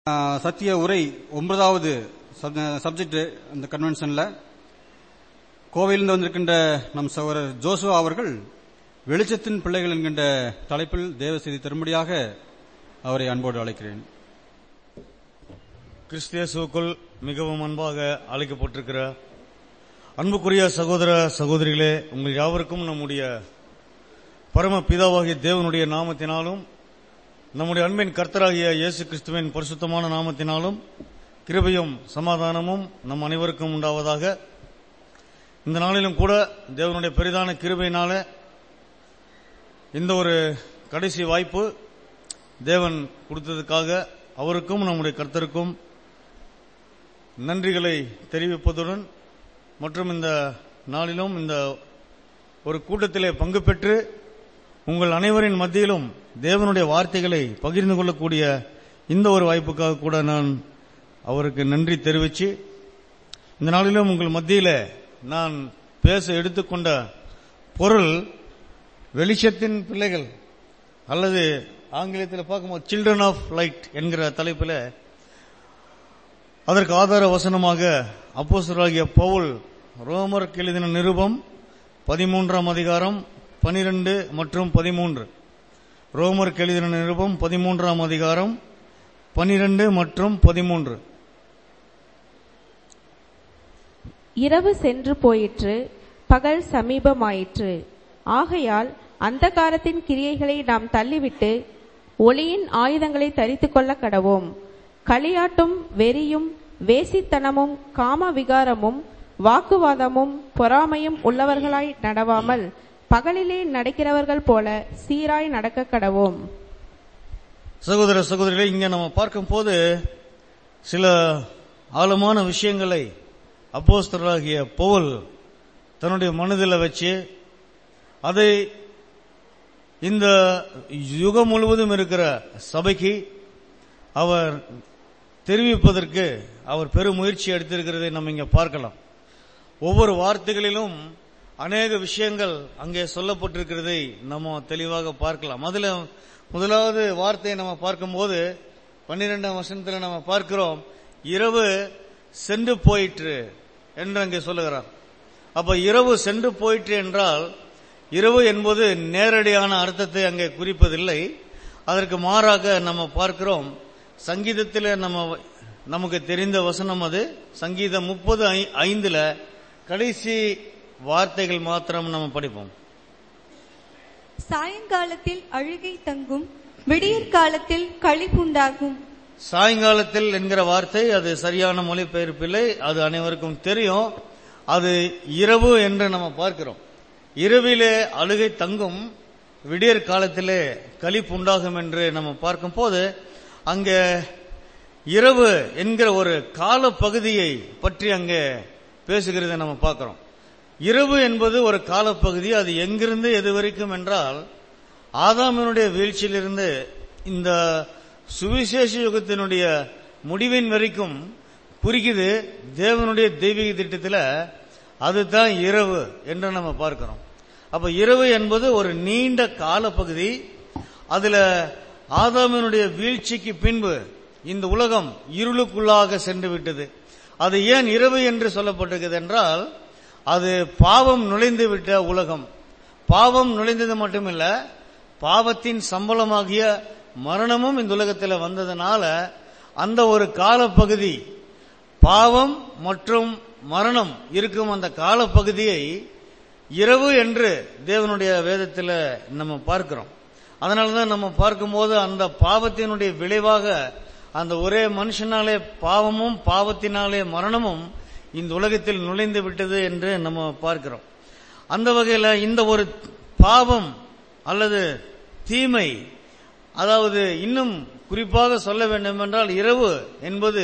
சத்திய உரை ஒன்பதாவது சப்ஜெக்ட் அந்த கன்வென்ஷன்ல கோவையிலிருந்து வந்திருக்கின்ற நம் சகோதரர் ஜோசுவா அவர்கள் வெளிச்சத்தின் பிள்ளைகள் என்கின்ற தலைப்பில் தேவ செய்தி தரும்படியாக அவரை அன்போடு அழைக்கிறேன் கிறிஸ்தியசுக்குள் மிகவும் அன்பாக அழைக்கப்பட்டிருக்கிற அன்புக்குரிய சகோதர சகோதரிகளே உங்கள் யாவருக்கும் நம்முடைய பரம பிதாவாகிய தேவனுடைய நாமத்தினாலும் நம்முடைய அன்பின் கர்த்தராகிய இயேசு கிறிஸ்துவின் பரிசுத்தமான நாமத்தினாலும் கிருபையும் சமாதானமும் நம் அனைவருக்கும் உண்டாவதாக இந்த நாளிலும் கூட தேவனுடைய பெரிதான கிருபையினால இந்த ஒரு கடைசி வாய்ப்பு தேவன் கொடுத்ததுக்காக அவருக்கும் நம்முடைய கர்த்தருக்கும் நன்றிகளை தெரிவிப்பதுடன் மற்றும் இந்த நாளிலும் இந்த ஒரு கூட்டத்திலே பங்கு பெற்று உங்கள் அனைவரின் மத்தியிலும் தேவனுடைய வார்த்தைகளை பகிர்ந்து கொள்ளக்கூடிய இந்த ஒரு வாய்ப்புக்காக கூட நான் அவருக்கு நன்றி தெரிவித்து இந்த நாளிலும் உங்கள் மத்தியில் நான் பேச எடுத்துக்கொண்ட பொருள் வெளிச்சத்தின் பிள்ளைகள் அல்லது ஆங்கிலத்தில் பார்க்கும்போது சில்ட்ரன் ஆஃப் லைட் என்கிற தலைப்பில் அதற்கு ஆதார வசனமாக அப்போசராகிய பவுல் ரோமர் எழுதின நிருபம் பதிமூன்றாம் அதிகாரம் பனிரெண்டு மற்றும் பதிமூன்று ரோமர் எழுதின நிருபம் பதிமூன்றாம் அதிகாரம் பனிரெண்டு மற்றும் பதிமூன்று இரவு சென்று போயிற்று பகல் சமீபமாயிற்று ஆகையால் அந்தகாரத்தின் கிரியைகளை நாம் தள்ளிவிட்டு ஒளியின் ஆயுதங்களை தரித்துக் கொள்ள கடவோம் களியாட்டும் வெறியும் வேசித்தனமும் காம விகாரமும் வாக்குவாதமும் பொறாமையும் உள்ளவர்களாய் நடவாமல் பகலிலே நடக்கிறவர்கள் போல சீராய் நடக்க கடவோம் சகோதர சகோதரிகளை இங்க நம்ம பார்க்கும் போது சில ஆழமான விஷயங்களை அப்போஸ்தராகிய பவுல் தன்னுடைய மனதில் வச்சு அதை இந்த யுகம் முழுவதும் இருக்கிற சபைக்கு அவர் தெரிவிப்பதற்கு அவர் பெரும் முயற்சி எடுத்திருக்கிறதை நம்ம இங்க பார்க்கலாம் ஒவ்வொரு வார்த்தைகளிலும் அநேக விஷயங்கள் அங்கே சொல்லப்பட்டிருக்கிறதை நம்ம தெளிவாக பார்க்கலாம் அதுல முதலாவது வார்த்தையை நம்ம பார்க்கும்போது பன்னிரெண்டாம் வசனத்தில் நம்ம பார்க்கிறோம் இரவு சென்று போயிற்று என்று அங்கே சொல்லுகிறார் அப்ப இரவு சென்று போயிற்று என்றால் இரவு என்பது நேரடியான அர்த்தத்தை அங்கே குறிப்பதில்லை அதற்கு மாறாக நம்ம பார்க்கிறோம் சங்கீதத்தில் நம்ம நமக்கு தெரிந்த வசனம் அது சங்கீதம் முப்பது ஐந்துல கடைசி வார்த்தைகள் மாத்திரம் நம்ம படிப்போம் சாயங்காலத்தில் அழுகை தங்கும் விடியற் காலத்தில் களிப்புண்டாகும் சாயங்காலத்தில் என்கிற வார்த்தை அது சரியான மொழிபெயர்ப்பில்லை அது அனைவருக்கும் தெரியும் அது இரவு என்று நம்ம பார்க்கிறோம் இரவிலே அழுகை தங்கும் விடியற் காலத்திலே களிப்பு உண்டாகும் என்று நம்ம பார்க்கும் போது அங்கே இரவு என்கிற ஒரு கால பகுதியை பற்றி அங்கே பேசுகிறதை நம்ம பார்க்கிறோம் இரவு என்பது ஒரு காலப்பகுதி அது எங்கிருந்து எது வரைக்கும் என்றால் ஆதாமனுடைய வீழ்ச்சியிலிருந்து இந்த சுவிசேஷ யுகத்தினுடைய முடிவின் வரைக்கும் குறிக்குது தேவனுடைய தெய்வீக திட்டத்தில் அதுதான் இரவு என்று நம்ம பார்க்கிறோம் அப்ப இரவு என்பது ஒரு நீண்ட காலப்பகுதி அதுல ஆதாமனுடைய வீழ்ச்சிக்கு பின்பு இந்த உலகம் இருளுக்குள்ளாக சென்று விட்டது அது ஏன் இரவு என்று சொல்லப்பட்டிருக்கிறது என்றால் அது பாவம் நுழைந்து விட்ட உலகம் பாவம் நுழைந்தது மட்டுமில்ல பாவத்தின் சம்பளமாகிய மரணமும் இந்த உலகத்தில் வந்ததுனால அந்த ஒரு காலப்பகுதி பாவம் மற்றும் மரணம் இருக்கும் அந்த காலப்பகுதியை இரவு என்று தேவனுடைய வேதத்தில் நம்ம பார்க்கிறோம் அதனாலதான் நம்ம பார்க்கும்போது அந்த பாவத்தினுடைய விளைவாக அந்த ஒரே மனுஷனாலே பாவமும் பாவத்தினாலே மரணமும் இந்த உலகத்தில் நுழைந்து விட்டது என்று நம்ம பார்க்கிறோம் அந்த வகையில் இந்த ஒரு பாவம் அல்லது தீமை அதாவது இன்னும் குறிப்பாக சொல்ல வேண்டும் என்றால் இரவு என்பது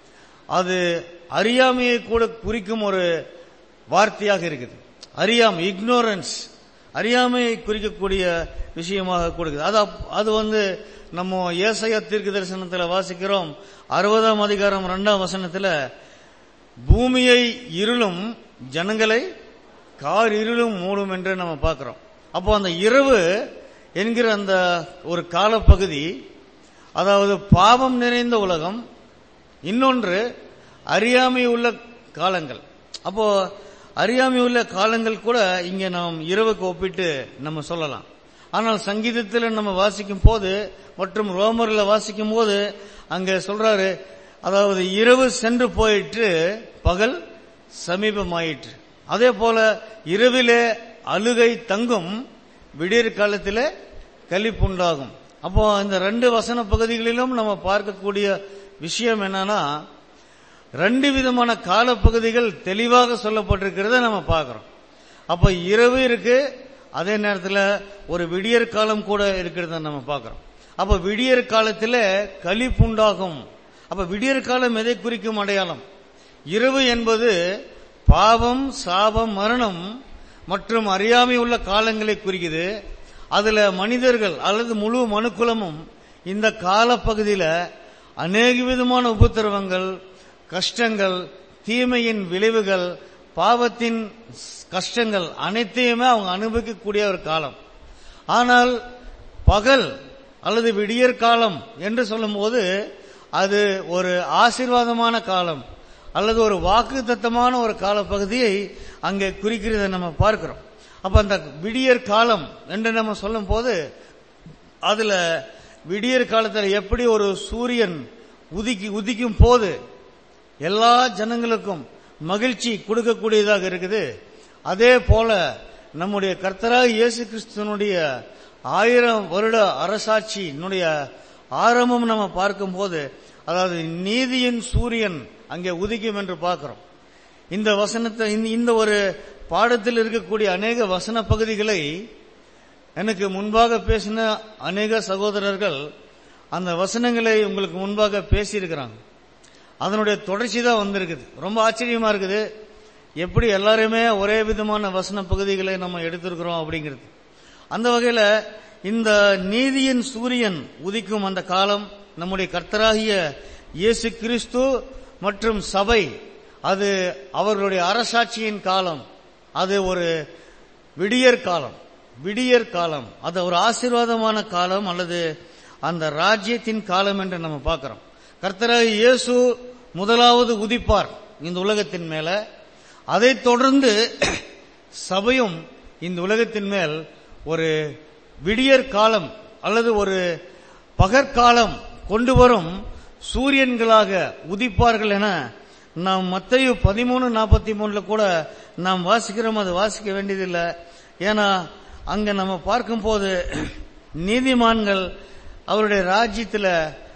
அது அறியாமையை கூட குறிக்கும் ஒரு வார்த்தையாக இருக்குது அறியாமை இக்னோரன்ஸ் அறியாமையை குறிக்கக்கூடிய விஷயமாக கொடுக்குது அது அது வந்து நம்ம ஏசையா தீர்க்க தரிசனத்தில் வாசிக்கிறோம் அறுபதாம் அதிகாரம் ரெண்டாம் வசனத்தில் பூமியை இருளும் ஜனங்களை கார் இருளும் மூடும் என்று நம்ம பார்க்கிறோம் அப்போ அந்த இரவு என்கிற அந்த ஒரு காலப்பகுதி அதாவது பாவம் நிறைந்த உலகம் இன்னொன்று அறியாமை உள்ள காலங்கள் அப்போ அறியாமை உள்ள காலங்கள் கூட இங்க நாம் இரவுக்கு ஒப்பிட்டு நம்ம சொல்லலாம் ஆனால் சங்கீதத்தில் நம்ம வாசிக்கும் போது மற்றும் ரோமர்ல வாசிக்கும் போது அங்க சொல்றாரு அதாவது இரவு சென்று போயிற்று பகல் சமீபமாயிற்று அதே போல இரவிலே அழுகை தங்கும் விடியற் காலத்திலே கலிப்புண்டாகும் அப்போ இந்த ரெண்டு வசன பகுதிகளிலும் நம்ம பார்க்கக்கூடிய விஷயம் என்னன்னா ரெண்டு விதமான காலப்பகுதிகள் தெளிவாக சொல்லப்பட்டிருக்கிறத நம்ம பார்க்கிறோம் அப்ப இரவு இருக்கு அதே நேரத்தில் ஒரு விடியற் காலம் கூட இருக்கிறத நம்ம பார்க்கிறோம் அப்ப விடியற் காலத்தில் கலிப்புண்டாகும் அப்ப விடியற் காலம் எதை குறிக்கும் அடையாளம் இரவு என்பது பாவம் சாபம் மரணம் மற்றும் அறியாமை உள்ள காலங்களை குறிக்குது அதுல மனிதர்கள் அல்லது முழு மனுக்குலமும் இந்த காலப்பகுதியில அநேக விதமான உபத்திரவங்கள் கஷ்டங்கள் தீமையின் விளைவுகள் பாவத்தின் கஷ்டங்கள் அனைத்தையுமே அவங்க அனுபவிக்கக்கூடிய ஒரு காலம் ஆனால் பகல் அல்லது விடியற் காலம் என்று சொல்லும்போது அது ஒரு ஆசீர்வாதமான காலம் அல்லது ஒரு வாக்கு தத்தமான ஒரு காலப்பகுதியை அங்கே குறிக்கிறதை நம்ம பார்க்கிறோம் அப்ப அந்த விடியற் காலம் என்று நம்ம சொல்லும் போது அதுல விடியற் காலத்தில் எப்படி ஒரு சூரியன் உதிக்கி உதிக்கும் போது எல்லா ஜனங்களுக்கும் மகிழ்ச்சி கொடுக்கக்கூடியதாக இருக்குது அதே போல நம்முடைய கர்த்தராக இயேசு கிறிஸ்துவனுடைய ஆயிரம் வருட அரசாட்சியினுடைய ஆரம்பம் நம்ம பார்க்கும்போது அதாவது நீதியின் சூரியன் அங்கே உதிக்கும் என்று பார்க்கிறோம் இந்த வசனத்தை இந்த- இந்த ஒரு பாடத்தில் இருக்கக்கூடிய அநேக வசன பகுதிகளை எனக்கு முன்பாக பேசின அநேக சகோதரர்கள் அந்த வசனங்களை உங்களுக்கு முன்பாக பேசியிருக்கிறாங்க அதனுடைய தொடர்ச்சி தான் வந்திருக்குது ரொம்ப ஆச்சரியமா இருக்குது எப்படி எல்லாருமே ஒரே விதமான வசன பகுதிகளை நம்ம எடுத்திருக்கிறோம் அப்படிங்கிறது அந்த வகையில இந்த நீதியின் சூரியன் உதிக்கும் அந்த காலம் நம்முடைய கர்த்தராகிய இயேசு கிறிஸ்து மற்றும் சபை அது அவர்களுடைய அரசாட்சியின் காலம் அது ஒரு விடியற் காலம் விடியற் காலம் அது ஒரு ஆசீர்வாதமான காலம் அல்லது அந்த ராஜ்யத்தின் காலம் என்று நம்ம பார்க்கிறோம் கர்த்தராகிய இயேசு முதலாவது உதிப்பார் இந்த உலகத்தின் மேல அதைத் தொடர்ந்து சபையும் இந்த உலகத்தின் மேல் ஒரு விடியற் காலம் அல்லது ஒரு பகற்காலம் கொண்டு வரும் சூரியன்களாக உதிப்பார்கள் என நாம் மத்தையு பதிமூணு நாற்பத்தி மூணுல கூட நாம் வாசிக்கிறோம் அது வாசிக்க வேண்டியதில்லை ஏன்னா அங்க நம்ம பார்க்கும்போது நீதிமான்கள் அவருடைய ராஜ்யத்தில்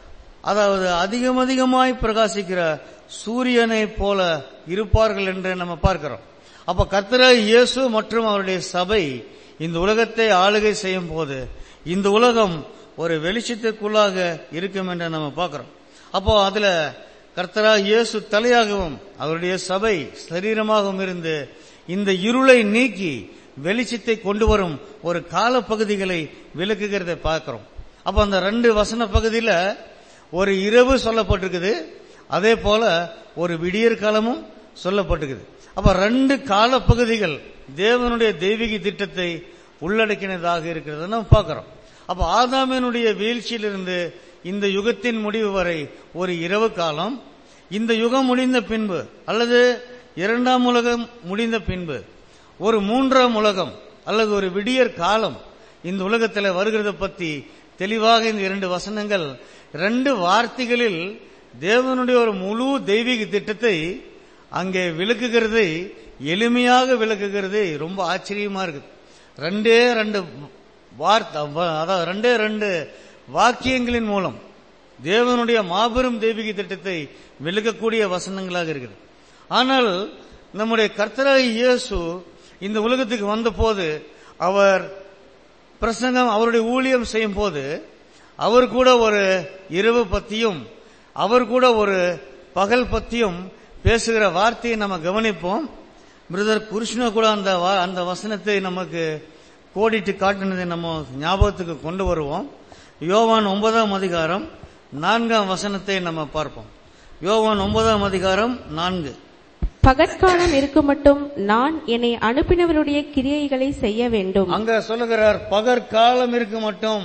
அதாவது அதிகம் அதிகமாய் பிரகாசிக்கிற சூரியனை போல இருப்பார்கள் என்று நம்ம பார்க்கிறோம் அப்ப கர்த்தர இயேசு மற்றும் அவருடைய சபை இந்த உலகத்தை ஆளுகை செய்யும் போது இந்த உலகம் ஒரு வெளிச்சத்திற்குள்ளாக இருக்கும் என்று நம்ம பார்க்கிறோம் அப்போ அதுல கர்த்தரா இயேசு தலையாகவும் அவருடைய சபை சரீரமாகவும் இருந்து இந்த இருளை நீக்கி வெளிச்சத்தை கொண்டு வரும் ஒரு காலப்பகுதிகளை விளக்குகிறதை பார்க்கிறோம் அப்ப அந்த ரெண்டு வசன பகுதியில ஒரு இரவு சொல்லப்பட்டிருக்குது அதே போல ஒரு விடியற் காலமும் சொல்லப்பட்டிருக்குது அப்ப ரெண்டு காலப்பகுதிகள் தேவனுடைய தெய்வீக திட்டத்தை உள்ளடக்கினதாக இருக்கிறத நம்ம பார்க்கிறோம் அப்ப ஆதாமினுடைய வீழ்ச்சியிலிருந்து இந்த யுகத்தின் முடிவு வரை ஒரு இரவு காலம் இந்த யுகம் முடிந்த பின்பு அல்லது இரண்டாம் உலகம் முடிந்த பின்பு ஒரு மூன்றாம் உலகம் அல்லது ஒரு விடியற் காலம் இந்த உலகத்தில் வருகிறத பத்தி தெளிவாக இந்த இரண்டு வசனங்கள் ரெண்டு வார்த்தைகளில் தேவனுடைய ஒரு முழு தெய்வீக திட்டத்தை அங்கே விளக்குகிறதை எளிமையாக விளக்குகிறது ரொம்ப ஆச்சரியமா இருக்குது ரெண்டே ரெண்டு வார்த்தை அதாவது ரெண்டே ரெண்டு வாக்கியங்களின் மூலம் தேவனுடைய மாபெரும் தெய்வீக திட்டத்தை விளக்கக்கூடிய வசனங்களாக இருக்குது ஆனால் நம்முடைய கர்த்தராகி இயேசு இந்த உலகத்துக்கு வந்தபோது அவர் பிரசங்கம் அவருடைய ஊழியம் செய்யும் போது அவர் கூட ஒரு இரவு பத்தியும் அவர் கூட ஒரு பகல் பத்தியும் பேசுகிற வார்த்தையை நம்ம கவனிப்போம் பிரதர் கிருஷ்ண கூட அந்த வா- அந்த வசனத்தை நமக்கு கோடிட்டு காட்டினதை நம்ம ஞாபகத்துக்கு கொண்டு வருவோம் யோவான் ஒன்பதாம் அதிகாரம் நான்காம் வசனத்தை நம்ம பார்ப்போம் யோவான் ஒன்பதாம் அதிகாரம் நான்கு பகற்காலம் இருக்கும் மட்டும் நான் என்னை அனுப்பினவருடைய கிரியைகளை செய்ய வேண்டும் அங்க சொல்லுகிறார் பகற்காலம் இருக்கு மட்டும்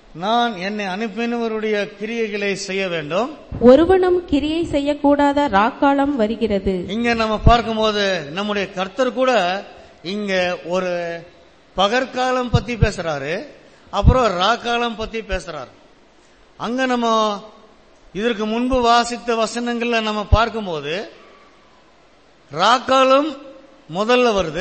நான் என்னை அனுப்பினவருடைய கிரியைகளை செய்ய வேண்டும் ஒருவனும் கிரியை செய்யக்கூடாத ராக்காலம் வருகிறது இங்க நம்ம பார்க்கும்போது நம்முடைய கர்த்தர் கூட இங்க ஒரு பகற்காலம் பத்தி பேசுறாரு அப்புறம் ராக்காலம் பத்தி பேசுறாரு அங்க நம்ம இதற்கு முன்பு வாசித்த வசனங்கள்ல நம்ம பார்க்கும்போது ராக்காலம் முதல்ல வருது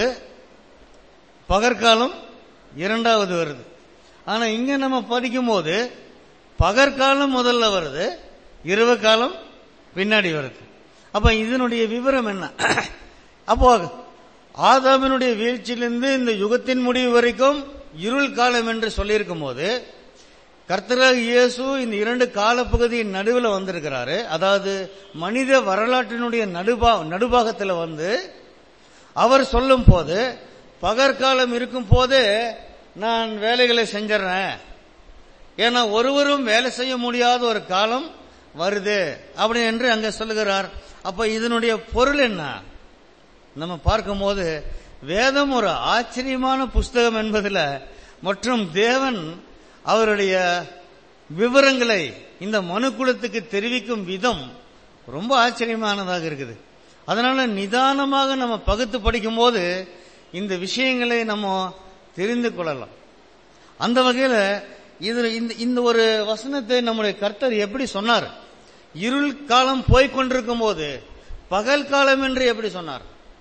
பகற்காலம் இரண்டாவது வருது ஆனா இங்க நம்ம படிக்கும்போது பகற்காலம் முதல்ல வருது இரவு காலம் பின்னாடி வருது அப்ப இதனுடைய விவரம் என்ன அப்போ ஆதாமினுடைய வீழ்ச்சியிலிருந்து இந்த யுகத்தின் முடிவு வரைக்கும் இருள் காலம் என்று சொல்லியிருக்கும் போது கர்த்தராக இயேசு இந்த இரண்டு காலப்பகுதியின் நடுவில் வந்திருக்கிறாரு அதாவது மனித வரலாற்றினுடைய நடுபா நடுபாகத்தில் வந்து அவர் சொல்லும் போது பகற்காலம் இருக்கும் போது நான் வேலைகளை செஞ்சிடறேன் ஏன்னா ஒருவரும் வேலை செய்ய முடியாத ஒரு காலம் வருது அப்படி என்று அங்க சொல்லுகிறார் அப்ப இதனுடைய பொருள் என்ன நம்ம பார்க்கும்போது வேதம் ஒரு ஆச்சரியமான புஸ்தகம் என்பதில் மற்றும் தேவன் அவருடைய விவரங்களை இந்த மனுக்குலத்துக்கு தெரிவிக்கும் விதம் ரொம்ப ஆச்சரியமானதாக இருக்குது அதனால நிதானமாக நம்ம பகுத்து படிக்கும்போது இந்த விஷயங்களை நம்ம தெரிந்து கொள்ளலாம் அந்த வகையில் இது இந்த இந்த ஒரு வசனத்தை நம்முடைய கர்த்தர் எப்படி சொன்னார் இருள் காலம் போய்கொண்டிருக்கும் போது பகல் காலம் என்று எப்படி சொன்னார்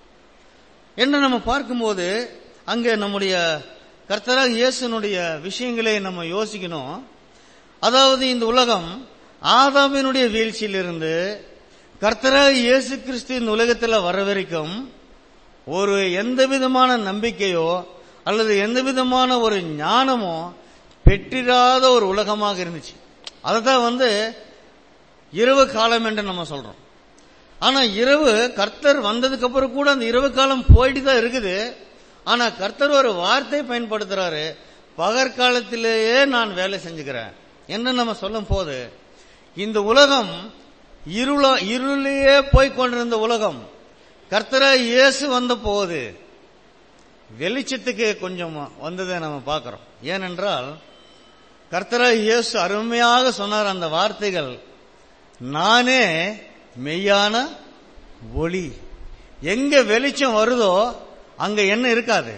என்று நம்ம பார்க்கும்போது அங்கே நம்முடைய கர்த்தராக இயேசுனுடைய விஷயங்களை நம்ம யோசிக்கணும் அதாவது இந்த உலகம் ஆதாமினுடைய வீழ்ச்சியிலிருந்து கர்த்தராக இயேசு கிறிஸ்து இந்த உலகத்தில் வர வரைக்கும் ஒரு எந்த விதமான நம்பிக்கையோ அல்லது எந்த விதமான ஒரு ஞானமோ பெற்றிராத ஒரு உலகமாக இருந்துச்சு அதை தான் வந்து இரவு காலம் என்று நம்ம சொல்றோம் ஆனா இரவு கர்த்தர் வந்ததுக்கு அப்புறம் கூட அந்த இரவு காலம் போயிட்டு தான் இருக்குது ஆனா கர்த்தர் ஒரு வார்த்தை பயன்படுத்துறாரு பகற்காலத்திலேயே நான் வேலை செஞ்சுக்கிறேன் என்று நம்ம சொல்லும் போது இந்த உலகம் இருள இருளையே போய் கொண்டிருந்த உலகம் கர்த்தரா இயேசு வந்த போது வெளிச்சத்துக்கு கொஞ்சம் வந்ததை நம்ம பார்க்கிறோம் ஏனென்றால் கர்த்தரா இயேசு அருமையாக சொன்னார் அந்த வார்த்தைகள் நானே மெய்யான ஒளி எங்க வெளிச்சம் வருதோ அங்க என்ன இருக்காது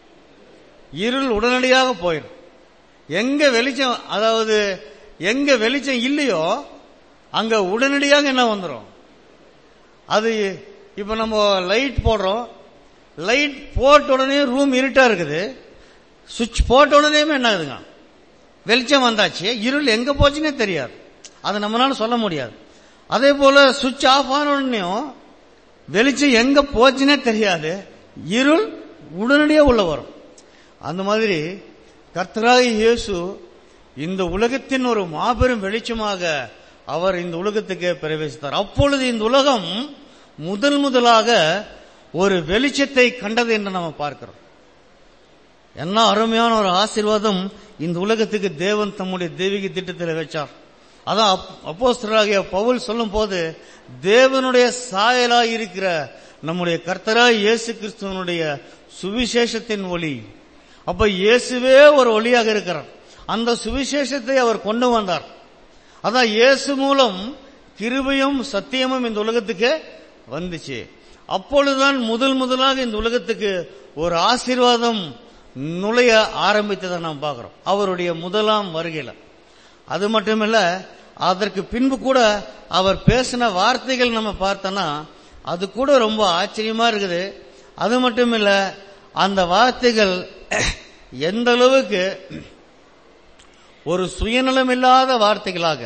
இருள் உடனடியாக போயிடும் எங்க வெளிச்சம் அதாவது எங்க வெளிச்சம் இல்லையோ அங்க உடனடியாக என்ன வந்துடும் அது இப்ப நம்ம லைட் போடுறோம் லைட் போட்ட உடனே ரூம் இருட்டா இருக்குது சுவிட்ச் போட்ட உடனே என்ன ஆகுதுங்க வெளிச்சம் வந்தாச்சு இருள் எங்க போச்சுன்னே தெரியாது அதை நம்மளால சொல்ல முடியாது அதே போல சுவிட்ச் ஆஃப் ஆன உடனேயும் வெளிச்சம் எங்க போச்சுன்னே தெரியாது இருள் உடனடியே உள்ள வரும் அந்த மாதிரி கர்த்தராக இயேசு இந்த உலகத்தின் ஒரு மாபெரும் வெளிச்சமாக அவர் இந்த உலகத்துக்கு பிரவேசித்தார் அப்பொழுது இந்த உலகம் முதல் முதலாக ஒரு வெளிச்சத்தை கண்டது என்று நம்ம பார்க்கிறோம் என்ன அருமையான ஒரு ஆசீர்வாதம் இந்த உலகத்துக்கு தேவன் தம்முடைய தெய்வீக திட்டத்தில் வச்சார் அதான் அப்போஸ்தராகிய பவுல் சொல்லும் போது தேவனுடைய சாயலாய் இருக்கிற நம்முடைய கர்த்தராய் இயேசு கிறிஸ்துவனுடைய சுவிசேஷத்தின் ஒளி அப்ப இயேசுவே ஒரு ஒளியாக இருக்கிறார் அந்த சுவிசேஷத்தை அவர் கொண்டு வந்தார் அதான் இயேசு மூலம் கிருபையும் சத்தியமும் இந்த உலகத்துக்கு வந்துச்சு அப்பொழுதுதான் முதல் முதலாக இந்த உலகத்துக்கு ஒரு ஆசீர்வாதம் நுழைய ஆரம்பித்ததை நாம் பார்க்கிறோம் அவருடைய முதலாம் வருகையில அது மட்டுமல்ல அதற்கு பின்பு கூட அவர் பேசின வார்த்தைகள் நம்ம பார்த்தோன்னா அது கூட ரொம்ப ஆச்சரியமா இருக்குது அது மட்டும் இல்ல அந்த வார்த்தைகள் எந்த அளவுக்கு ஒரு சுயநலம் இல்லாத வார்த்தைகளாக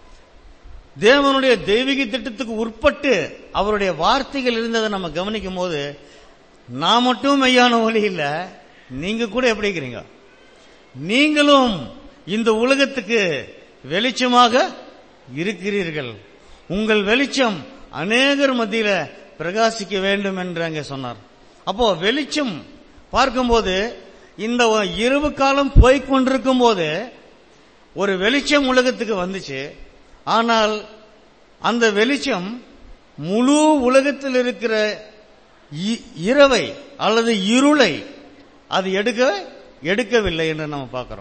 தேவனுடைய தெய்வீக திட்டத்துக்கு உட்பட்டு அவருடைய வார்த்தைகள் இருந்ததை நம்ம கவனிக்கும் போது நான் மட்டும் மெய்யான ஒளி இல்ல நீங்க கூட எப்படி இருக்கிறீங்க நீங்களும் இந்த உலகத்துக்கு வெளிச்சமாக இருக்கிறீர்கள் உங்கள் வெளிச்சம் அநேகர் மத்தியில பிரகாசிக்க வேண்டும் என்று அங்கே சொன்னார் அப்போ வெளிச்சம் பார்க்கும்போது இந்த இரவு காலம் போய்கொண்டிருக்கும் போது ஒரு வெளிச்சம் உலகத்துக்கு வந்துச்சு ஆனால் அந்த வெளிச்சம் முழு உலகத்தில் இருக்கிற இரவை அல்லது இருளை அது எடுக்க எடுக்கவில்லை என்று நம்ம பார்க்கிறோம்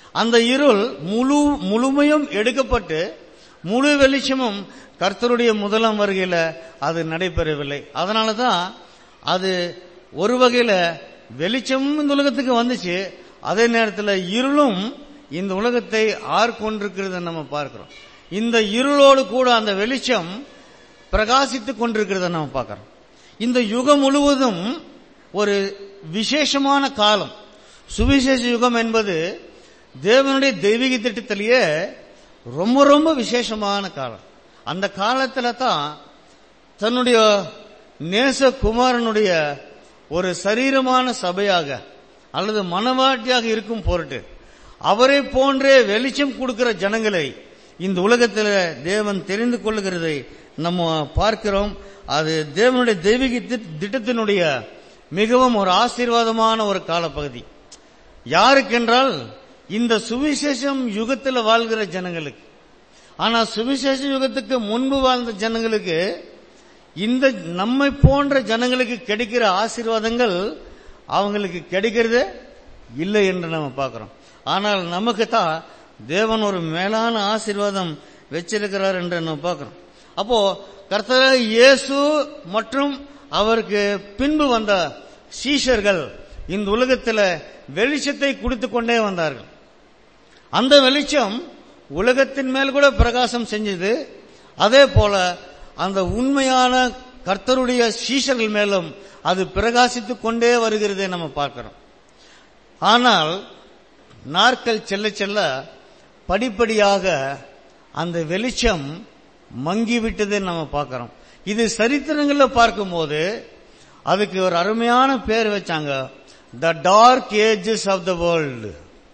அந்த இருள் முழு முழுமையும் எடுக்கப்பட்டு முழு வெளிச்சமும் கர்த்தருடைய முதலாம் வருகையில அது நடைபெறவில்லை அதனால தான் அது ஒரு வகையில வெளிச்சமும் இந்த உலகத்துக்கு வந்துச்சு அதே நேரத்தில் இருளும் இந்த உலகத்தை ஆர்கொண்டிருக்கிறத நம்ம பார்க்கிறோம் இந்த இருளோடு கூட அந்த வெளிச்சம் பிரகாசித்துக் கொண்டிருக்கிறத நம்ம பார்க்கிறோம் இந்த யுகம் முழுவதும் ஒரு விசேஷமான காலம் சுவிசேஷ யுகம் என்பது தேவனுடைய தெய்வீக திட்டத்திலேயே ரொம்ப ரொம்ப விசேஷமான காலம் அந்த காலத்துல தான் தன்னுடைய நேச குமாரனுடைய ஒரு சரீரமான சபையாக அல்லது மனவாட்டியாக இருக்கும் பொருட்டு அவரை போன்றே வெளிச்சம் கொடுக்கிற ஜனங்களை இந்த உலகத்தில் தேவன் தெரிந்து கொள்ளுகிறதை நம்ம பார்க்கிறோம் அது தேவனுடைய தெய்வீக திட்- திட்டத்தினுடைய மிகவும் ஒரு ஆசீர்வாதமான ஒரு காலப்பகுதி யாருக்கென்றால் இந்த சுவிசேஷம் யுகத்தில் வாழ்கிற ஜனங்களுக்கு ஆனா சுவிசேஷ யுகத்துக்கு முன்பு வாழ்ந்த ஜனங்களுக்கு இந்த நம்மை போன்ற ஜனங்களுக்கு கிடைக்கிற ஆசீர்வாதங்கள் அவங்களுக்கு கிடைக்கிறதே இல்லை என்று நம்ம பார்க்கிறோம் ஆனால் நமக்கு தான் தேவன் ஒரு மேலான ஆசீர்வாதம் வச்சிருக்கிறார் என்று நம்ம பார்க்கிறோம் அப்போ கர்த்தர் இயேசு மற்றும் அவருக்கு பின்பு வந்த சீஷர்கள் இந்த உலகத்தில் வெளிச்சத்தை கொடுத்து கொண்டே வந்தார்கள் அந்த வெளிச்சம் உலகத்தின் மேல் கூட பிரகாசம் செஞ்சது அதே போல அந்த உண்மையான கர்த்தருடைய சீஷர்கள் மேலும் அது பிரகாசித்துக் கொண்டே வருகிறதை நம்ம பார்க்கிறோம் ஆனால் நாட்கள் செல்ல செல்ல படிப்படியாக அந்த வெளிச்சம் மங்கிவிட்டதை நம்ம பார்க்கிறோம் இது சரித்திரங்கள்ல பார்க்கும்போது அதுக்கு ஒரு அருமையான பேர் வச்சாங்க the dark ages of the world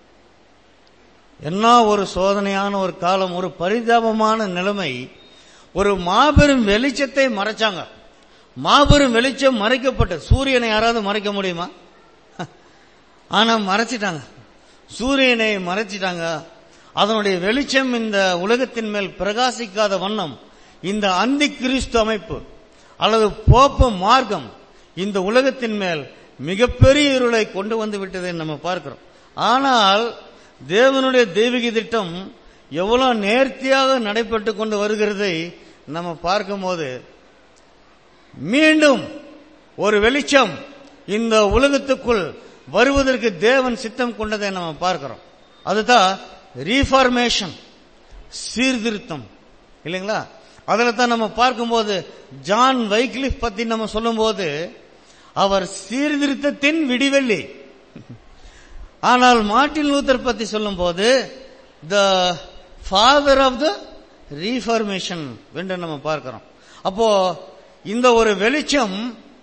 என்ன ஒரு சோதனையான ஒரு காலம் ஒரு பரிதாபமான நிலைமை ஒரு மாபெரும் வெளிச்சத்தை மறைச்சாங்க மாபெரும் வெளிச்சம் மறைக்கப்பட்ட சூரியனை யாராவது மறைக்க முடியுமா ஆனா மறைச்சிட்டாங்க சூரியனை மறைச்சிட்டாங்க அதனுடைய வெளிச்சம் இந்த உலகத்தின் மேல் பிரகாசிக்காத வண்ணம் இந்த அந்தி கிறிஸ்து அமைப்பு அல்லது போப்ப மார்க்கம் இந்த உலகத்தின் மேல் மிகப்பெரிய இருளை கொண்டு வந்து விட்டதை நம்ம பார்க்கிறோம் ஆனால் தேவனுடைய தெய்வீக திட்டம் எவ்வளவு நேர்த்தியாக நடைபெற்று கொண்டு வருகிறதை நம்ம பார்க்கும்போது மீண்டும் ஒரு வெளிச்சம் இந்த உலகத்துக்குள் வருவதற்கு தேவன் சித்தம் கொண்டதை நம்ம பார்க்கிறோம் அதுதான் ரீஃபார்மேஷன் சீர்திருத்தம் இல்லைங்களா அதில் தான் நம்ம பார்க்கும்போது ஜான் வைக்லிஃப் பத்தி நம்ம சொல்லும்போது அவர் சீர்திருத்தத்தின் விடிவெள்ளி ஆனால் மார்ட்டின் லூத்தர் பத்தி சொல்லும்போது the father of the reformation என்று நம்ம பார்க்கிறோம் அப்போ இந்த ஒரு வெளிச்சம்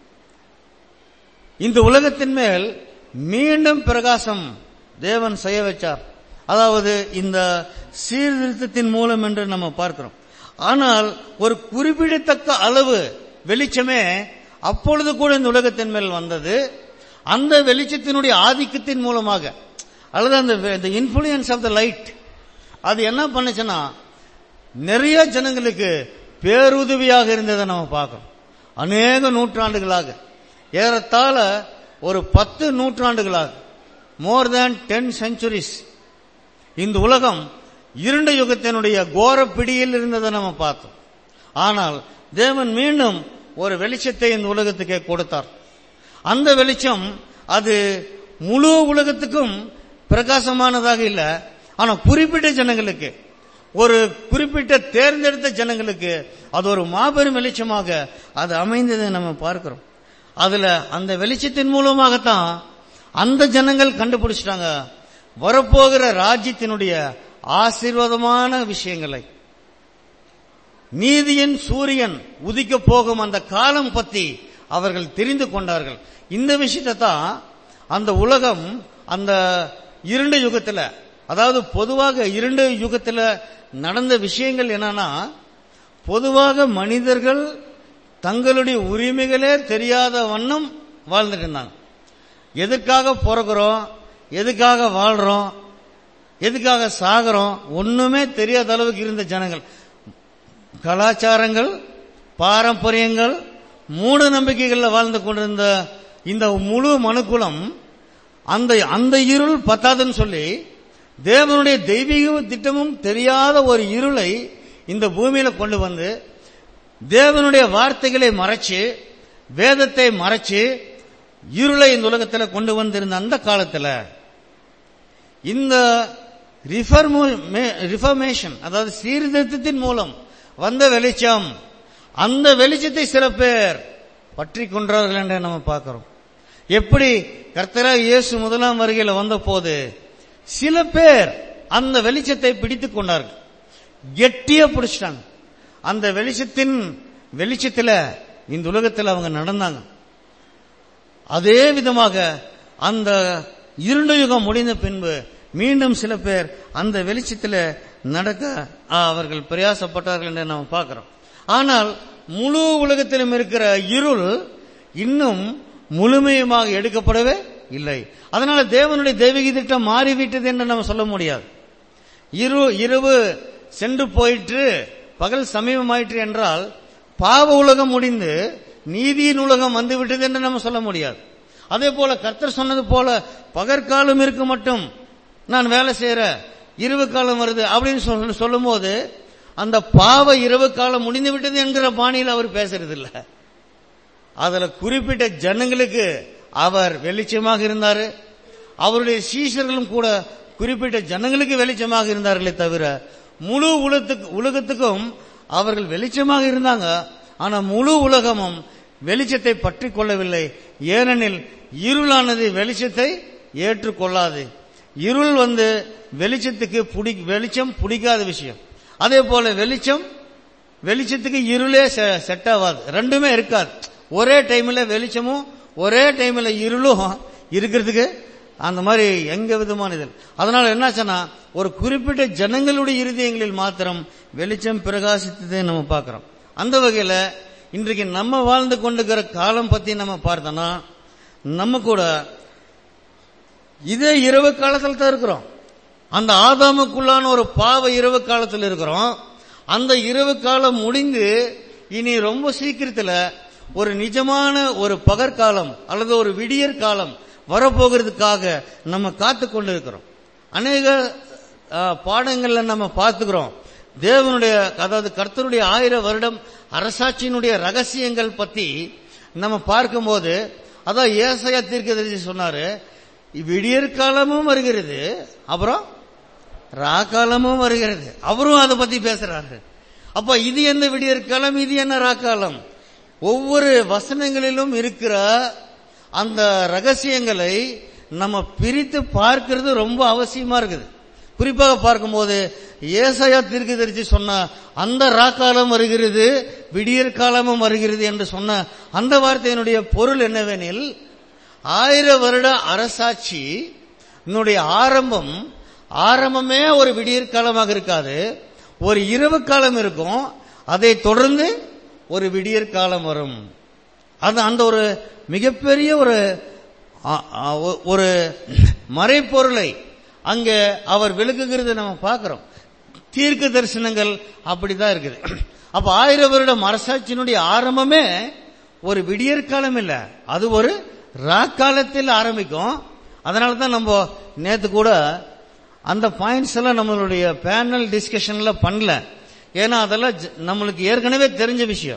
இந்த உலகத்தின் மேல் மீண்டும் பிரகாசம் தேவன் செய்ய வச்சார் அதாவது இந்த சீர்திருத்தத்தின் மூலம் என்று நம்ம பார்க்கிறோம் ஆனால் ஒரு குறிப்பிடத்தக்க அளவு வெளிச்சமே அப்பொழுது கூட இந்த உலகத்தின் மேல் வந்தது அந்த வெளிச்சத்தினுடைய ஆதிக்கத்தின் மூலமாக அல்லது அந்த இன்ஃபுளுயன்ஸ் ஆஃப் த லைட் அது என்ன பண்ணுச்சுன்னா நிறைய ஜனங்களுக்கு பேருதவியாக இருந்ததை நம்ம பார்க்கிறோம் அநேக நூற்றாண்டுகளாக ஏறத்தாழ ஒரு பத்து நூற்றாண்டுகளாக மோர் தேன் டென் செஞ்சுரிஸ் இந்த உலகம் இருண்ட யுகத்தினுடைய கோர பிடியில் இருந்ததை நம்ம பார்த்தோம் ஆனால் தேவன் மீண்டும் ஒரு வெளிச்சத்தை இந்த உலகத்துக்கே கொடுத்தார் அந்த வெளிச்சம் அது முழு உலகத்துக்கும் பிரகாசமானதாக இல்லை ஆனா குறிப்பிட்ட ஜனங்களுக்கு ஒரு குறிப்பிட்ட தேர்ந்தெடுத்த ஜனங்களுக்கு அது ஒரு மாபெரும் வெளிச்சமாக அது அமைந்ததை நம்ம பார்க்கிறோம் அதுல அந்த வெளிச்சத்தின் மூலமாகத்தான் அந்த ஜனங்கள் கண்டுபிடிச்சிட்டாங்க வரப்போகிற ராஜ்யத்தினுடைய ஆசீர்வாதமான விஷயங்களை நீதியின் சூரியன் உதிக்க போகும் அந்த காலம் பத்தி அவர்கள் தெரிந்து கொண்டார்கள் இந்த விஷயத்தை தான் அந்த உலகம் அந்த இருண்ட யுகத்துல அதாவது பொதுவாக இருண்ட யுகத்துல நடந்த விஷயங்கள் என்னன்னா பொதுவாக மனிதர்கள் தங்களுடைய உரிமைகளே தெரியாத வண்ணம் வாழ்ந்துட்டு இருந்தாங்க எதுக்காக பிறகுறோம் எதுக்காக வாழ்றோம் எதுக்காக சாகிறோம் ஒண்ணுமே தெரியாத அளவுக்கு இருந்த ஜனங்கள் கலாச்சாரங்கள் பாரம்பரியங்கள் மூட நம்பிக்கைகள்ல வாழ்ந்து கொண்டிருந்த இந்த முழு மனுக்குலம் அந்த அந்த இருள் பத்தாதுன்னு சொல்லி தேவனுடைய தெய்வீக திட்டமும் தெரியாத ஒரு இருளை இந்த பூமியில கொண்டு வந்து தேவனுடைய வார்த்தைகளை மறைச்சு வேதத்தை மறைச்சு இருளை இந்த உலகத்துல கொண்டு வந்திருந்த அந்த காலத்துல இந்த ரிஃபர்மேஷன் அதாவது சீர்திருத்தத்தின் மூலம் வந்த வெளிச்சம் அந்த வெளிச்சத்தை சில பேர் பற்றி கொண்டார்கள் என்று நம்ம பார்க்கிறோம் எப்படி கர்த்தராக இயேசு முதலாம் வருகையில் வந்த போது சில பேர் அந்த வெளிச்சத்தை பிடித்துக் கொண்டார்கள் கெட்டியா பிடிச்சிட்டாங்க அந்த வெளிச்சத்தின் வெளிச்சத்துல இந்த உலகத்தில் அவங்க நடந்தாங்க அதே விதமாக அந்த இருண்ட யுகம் முடிந்த பின்பு மீண்டும் சில பேர் அந்த வெளிச்சத்தில் நடக்க ஆ, அவர்கள் பிரயாசப்பட்டார்கள் என்று நாம் பார்க்கிறோம் ஆனால் முழு உலகத்திலும் இருக்கிற இருள் இன்னும் முழுமையுமாக எடுக்கப்படவே இல்லை அதனால தேவனுடைய தெய்வீக திட்டம் மாறிவிட்டது என்று நம்ம சொல்ல முடியாது இரு இரவு சென்று போயிற்று பகல் சமீபமாயிற்று என்றால் பாவ உலகம் முடிந்து நீதியின் உலகம் வந்துவிட்டது என்று நம்ம சொல்ல முடியாது அதே போல கர்த்தர் சொன்னது போல பகற்காலம் இருக்கு மட்டும் நான் வேலை செய்யற இரவு காலம் வருது அப்படின்னு சொல்லி சொல்லும் போது அந்த பாவ இரவு காலம் முடிந்து விட்டது என்கிற பாணியில் அவர் பேசுறது இல்ல அதுல குறிப்பிட்ட ஜனங்களுக்கு அவர் வெளிச்சமாக இருந்தாரு அவருடைய சீஷர்களும் கூட குறிப்பிட்ட ஜனங்களுக்கு வெளிச்சமாக இருந்தார்களே தவிர முழு உலகத்துக்கு உலகத்துக்கும் அவர்கள் வெளிச்சமாக இருந்தாங்க ஆனா முழு உலகமும் வெளிச்சத்தை பற்றி கொள்ளவில்லை ஏனெனில் இருளானது வெளிச்சத்தை ஏற்றுக்கொள்ளாது இருள் வந்து வெளிச்சத்துக்கு புடி வெளிச்சம் பிடிக்காத விஷயம் அதே போல வெளிச்சம் வெளிச்சத்துக்கு இருளே செ- செட் ஆகாது ரெண்டுமே இருக்காது ஒரே டைம்ல வெளிச்சமும் ஒரே டைம்ல இருளும் இருக்கிறதுக்கு அந்த மாதிரி எங்க விதமான இது அதனால என்னாச்சுன்னா ஒரு குறிப்பிட்ட ஜனங்களுடைய இருதயங்களில் மாத்திரம் வெளிச்சம் பிரகாசித்ததை நம்ம பார்க்கிறோம் அந்த வகையில இன்றைக்கு நம்ம வாழ்ந்து கொண்டிருக்கிற காலம் பத்தி நம்ம பார்த்தோம்னா நம்ம கூட இதே இரவு காலத்தில் தான் இருக்கிறோம் அந்த ஆதாமுக்குள்ளான ஒரு பாவ இரவு காலத்தில் இருக்கிறோம் அந்த இரவு காலம் முடிந்து இனி ரொம்ப சீக்கிரத்தில் ஒரு நிஜமான ஒரு பகற்காலம் அல்லது ஒரு விடியற் காலம் வரப்போகிறதுக்காக நம்ம காத்து கொண்டு இருக்கிறோம் அநேக ஆ, பாடங்கள்ல நம்ம பார்த்துக்கிறோம் தேவனுடைய அதாவது கர்த்தருடைய ஆயிரம் வருடம் அரசாட்சியினுடைய ரகசியங்கள் பத்தி நம்ம பார்க்கும்போது அதான் ஏசையா தீர்க்கதரிசி சொன்னாரு விடியற் காலமும் வருகிறது அப்புறம் ராக்காலமும் வருகிறது அவரும் அதை பத்தி பேசுறாரு அப்ப இது என்ன விடியற் காலம் இது என்ன ராக்காலம் ஒவ்வொரு வசனங்களிலும் இருக்கிற அந்த ரகசியங்களை நம்ம பிரித்து பார்க்கிறது ரொம்ப அவசியமா இருக்குது குறிப்பாக பார்க்கும்போது ஏசாயா தீர்க்கதரிசி சொன்ன அந்த ராக்காலம் வருகிறது விடியற் காலமும் வருகிறது என்று சொன்ன அந்த வார்த்தையினுடைய பொருள் என்னவெனில் ஆயிர வருட அரசாட்சி என்னுடைய ஆரம்பம் ஆரம்பமே ஒரு விடியற் காலமாக இருக்காது ஒரு இரவு காலம் இருக்கும் அதை தொடர்ந்து ஒரு விடியற் காலம் வரும் அது அந்த ஒரு மிகப்பெரிய ஒரு அ- அ- ஒ- ஒரு மறைப்பொருளை அங்கே அவர் விளக்குகிறது நம்ம பார்க்கிறோம் தீர்க்க தரிசனங்கள் அப்படிதான் இருக்குது அப்ப ஆயிரம் வருடம் அரசாட்சியினுடைய ஆரம்பமே ஒரு விடியற் காலம் இல்ல அது ஒரு ராக்காலத்தில் ஆரம்பிக்கும் அதனால தான் நம்ம நேத்து கூட அந்த பாயிண்ட்ஸ் எல்லாம் நம்மளுடைய பேனல் டிஸ்கஷன்ல பண்ணல ஏன்னா அதெல்லாம் ஜ- நம்மளுக்கு ஏற்கனவே தெரிஞ்ச விஷயம்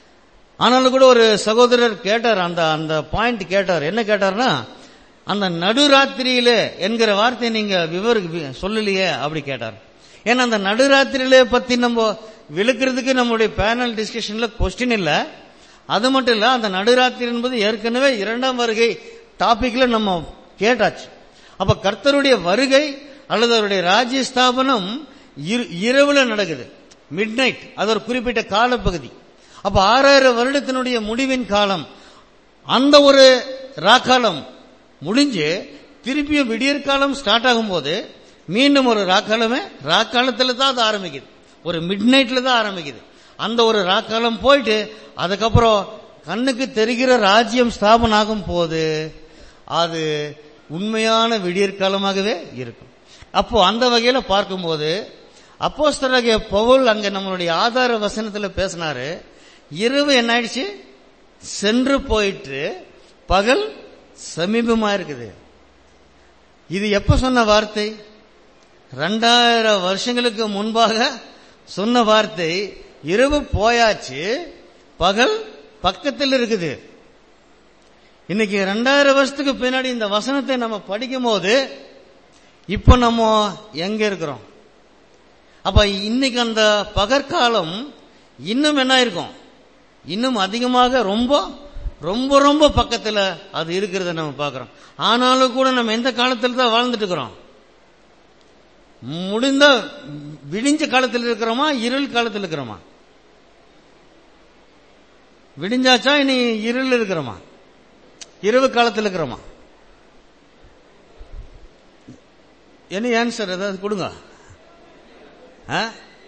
ஆனாலும் கூட ஒரு சகோதரர் கேட்டார் அந்த அந்த பாயிண்ட் கேட்டார் என்ன கேட்டார்னா அந்த நடுராத்திரியிலே என்கிற வார்த்தையை நீங்க விவர வி- சொல்லலையே அப்படி கேட்டார் ஏன்னா அந்த நடுராத்திரியிலே பத்தி நம்ம விளக்குறதுக்கு நம்மளுடைய பேனல் டிஸ்கஷன்ல கொஸ்டின் இல்ல அது மட்டும் இல்ல அந்த நடுராத்திரி என்பது ஏற்கனவே இரண்டாம் வருகை டாபிக்ல நம்ம கேட்டாச்சு அப்ப கர்த்தருடைய வருகை அல்லது அவருடைய ராஜ்ய ஸ்தாபனம் இரு- இரவுல நடக்குது மிட் நைட் அது ஒரு குறிப்பிட்ட காலப்பகுதி அப்ப ஆறாயிரம் வருடத்தினுடைய முடிவின் காலம் அந்த ஒரு ராக்காலம் முடிஞ்சு திருப்பியும் விடியற் காலம் ஸ்டார்ட் ஆகும்போது மீண்டும் ஒரு ராக்காலமே ராக்காலத்துல தான் அது ஆரம்பிக்குது ஒரு மிட் நைட்ல தான் ஆரம்பிக்குது அந்த ஒரு ராக்காலம் போயிட்டு அதுக்கப்புறம் கண்ணுக்கு தெரிகிற ராஜ்யம் ஸ்தாபனம் ஆகும் போது அது உண்மையான விடியற் காலமாகவே இருக்கும் அப்போ அந்த வகையில பார்க்கும்போது அப்போஸ்தலராகிய பவுல் அங்க நம்மளுடைய ஆதார வசனத்துல பேசினாரு இரவு என்ன ஆயிடுச்சு சென்று போயிட்டு பகல் சமீபமா இருக்குது இது எப்ப சொன்ன வார்த்தை ரெண்டாயிரம் வருஷங்களுக்கு முன்பாக சொன்ன வார்த்தை இரவு போயாச்சு பகல் பக்கத்தில் இருக்குது இன்னைக்கு ரெண்டாயிரம் வருஷத்துக்கு பின்னாடி இந்த வசனத்தை நம்ம படிக்கும் போது இப்ப நம்ம எங்க இருக்கிறோம் அப்ப இன்னைக்கு அந்த பகற்காலம் இன்னும் என்ன இருக்கும் இன்னும் அதிகமாக ரொம்ப ரொம்ப ரொம்ப பக்கத்துல அது இருக்கிறத நம்ம பார்க்கிறோம் ஆனாலும் கூட நம்ம எந்த காலத்துல தான் வாழ்ந்துட்டு இருக்கிறோம் முடிந்த விடிஞ்ச காலத்தில் இருக்கிறோமா இருள் காலத்தில் இருக்கிறோமா விடிஞ்சாச்சா இனி இருள் இருக்கிறோமா இரவு காலத்தில் இருக்கிறோமா என்ன ஆன்சர் ஏதாவது கொடுங்க ஆ?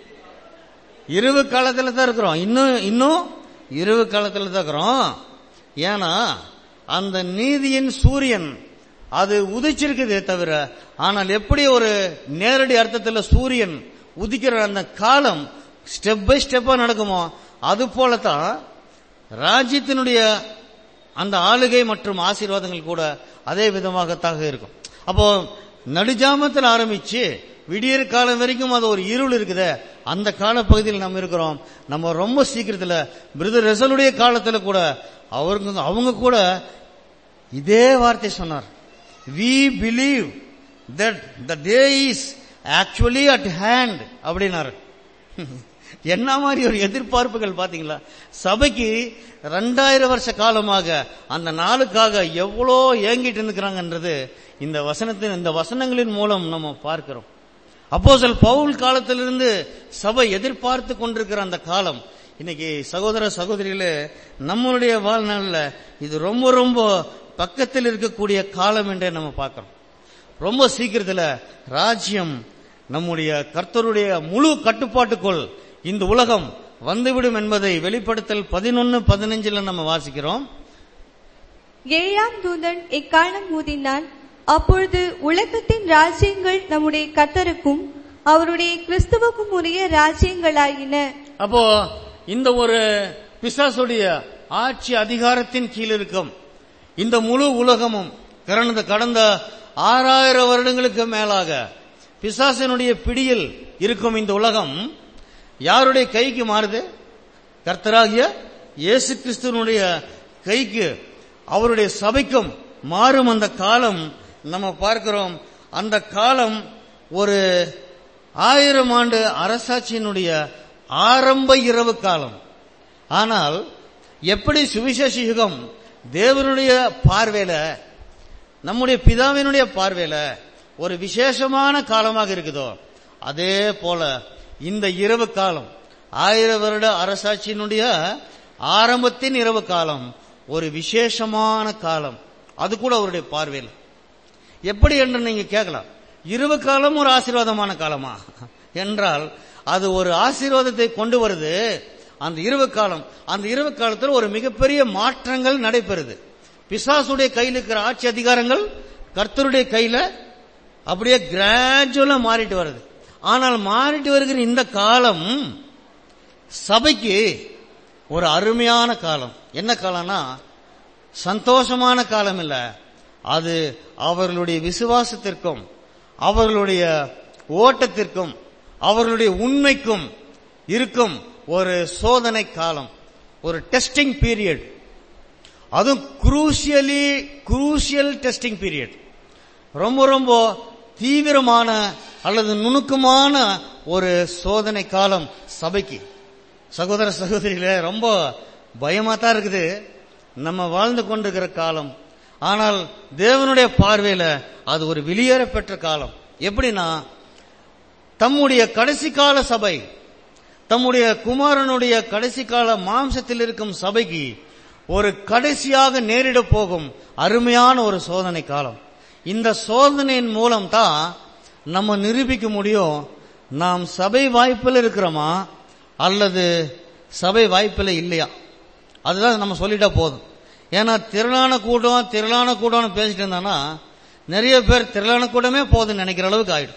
இரவு காலத்தில் தான் இருக்கிறோம் இன்னும் இன்னும் இரவு காலத்தில் தான் இருக்கிறோம் ஏன்னா அந்த நீதியின் சூரியன் அது உதிச்சிருக்குதே தவிர ஆனால் எப்படி ஒரு நேரடி அர்த்தத்தில் சூரியன் உதிக்கிற அந்த காலம் ஸ்டெப் பை ஸ்டெப்பா நடக்குமோ அது போலதான் ராஜ்யத்தினுடைய அந்த ஆளுகை மற்றும் ஆசீர்வாதங்கள் கூட அதே விதமாகத்தாக இருக்கும் அப்போ நடுஜாமத்தில் ஆரம்பிச்சு விடியற் காலம் வரைக்கும் அது ஒரு இருள் இருக்குதே அந்த காலப்பகுதியில் நம்ம இருக்கிறோம் நம்ம ரொம்ப சீக்கிரத்துல பிரதர் ரெசலுடைய காலத்துல கூட அவங்க அவங்க கூட இதே வார்த்தை சொன்னார் we believe that the day is actually at hand அப்படின்னாரு என்ன மாதிரி ஒரு எதிர்பார்ப்புகள் பாத்தீங்களா சபைக்கு ரெண்டாயிரம் வருஷ காலமாக அந்த நாளுக்காக எவ்வளோ ஏங்கிட்டு இருக்கிறாங்கன்றது இந்த வசனத்தின் இந்த வசனங்களின் மூலம் நம்ம பார்க்கிறோம் அப்போஸ்தலர் பவுல் காலத்திலிருந்து சபை எதிர்பார்த்து கொண்டிருக்கிற அந்த காலம் இன்னைக்கு சகோதர சகோதரிகளே நம்மளுடைய வாழ்நாள்ல இது ரொம்ப ரொம்ப பக்கத்தில் இருக்கக்கூடிய காலம் என்றே நம்ம பார்க்கிறோம் ரொம்ப சீக்கிரத்துல ராஜ்யம் நம்முடைய கர்த்தருடைய முழு கட்டுப்பாட்டுக்குள் இந்த உலகம் வந்துவிடும் என்பதை வெளிப்படுத்தல் பதினொன்னு பதினஞ்சுல நம்ம வாசிக்கிறோம் ஏழாம் தூதன் எக்காலம் ஊதினான் அப்பொழுது உலகத்தின் ராஜ்யங்கள் நம்முடைய கர்த்தருக்கும் அவருடைய கிறிஸ்துவுக்கும் உரிய ராஜ்யங்களாயின அப்போ இந்த ஒரு பிசாசுடைய ஆட்சி அதிகாரத்தின் கீழ் இருக்கும் இந்த முழு உலகமும் கடந்த கடந்த ஆறாயிரம் வருடங்களுக்கு மேலாக பிசாசனுடைய பிடியில் இருக்கும் இந்த உலகம் யாருடைய கைக்கு மாறுது கர்த்தராகிய இயேசு கிறிஸ்துவனுடைய கைக்கு அவருடைய சபைக்கும் மாறும் அந்த காலம் நம்ம பார்க்கிறோம் அந்த காலம் ஒரு ஆயிரம் ஆண்டு அரசாட்சியினுடைய ஆரம்ப இரவு காலம் ஆனால் எப்படி சுவிசேஷ யுகம் தேவனுடைய பார்வையில நம்முடைய பிதாவினுடைய பார்வையில ஒரு விசேஷமான காலமாக இருக்குதோ அதே போல இந்த இரவு காலம் ஆயிரம் வருட அரசாட்சியினுடைய ஆரம்பத்தின் இரவு காலம் ஒரு விசேஷமான காலம் அது கூட அவருடைய பார்வையில் எப்படி என்று நீங்க கேட்கலாம் இரவு காலம் ஒரு ஆசீர்வாதமான காலமா என்றால் அது ஒரு ஆசீர்வாதத்தை கொண்டு வருது அந்த இரவு காலம் அந்த இரவு காலத்தில் ஒரு மிகப்பெரிய மாற்றங்கள் நடைபெறுது பிசாசுடைய கையில் இருக்கிற ஆட்சி அதிகாரங்கள் கர்த்தருடைய கையில அப்படியே கிராஜுவலா மாறிட்டு வருது ஆனால் மாறிட்டு வருகிற இந்த காலம் சபைக்கு ஒரு அருமையான காலம் என்ன காலம்னா சந்தோஷமான காலம் இல்ல அது அவர்களுடைய விசுவாசத்திற்கும் அவர்களுடைய ஓட்டத்திற்கும் அவர்களுடைய உண்மைக்கும் இருக்கும் ஒரு சோதனை காலம் ஒரு டெஸ்டிங் பீரியட் அதுவும் குரூசியலி குரூசியல் டெஸ்டிங் பீரியட் ரொம்ப ரொம்ப தீவிரமான அல்லது நுணுக்கமான ஒரு சோதனை காலம் சபைக்கு சகோதர சகோதரிகளே ரொம்ப பயமா தான் இருக்குது நம்ம வாழ்ந்து கொண்டிருக்கிற காலம் ஆனால் தேவனுடைய பார்வையில அது ஒரு வெளியேற பெற்ற காலம் எப்படின்னா தம்முடைய கடைசி கால சபை தம்முடைய குமாரனுடைய கடைசி கால மாம்சத்தில் இருக்கும் சபைக்கு ஒரு கடைசியாக நேரிட போகும் அருமையான ஒரு சோதனை காலம் இந்த சோதனையின் மூலம் தான் நம்ம நிரூபிக்க முடியும் நாம் சபை வாய்ப்பில் இருக்கிறோமா அல்லது சபை வாய்ப்பில் இல்லையா அதுதான் நம்ம சொல்லிட்டா போதும் ஏன்னா திரளான கூட்டம் திரளான கூட்டம்னு பேசிட்டு இருந்தானா நிறைய பேர் திரளான கூட்டமே போதும்னு நினைக்கிற அளவுக்கு ஆயிடும்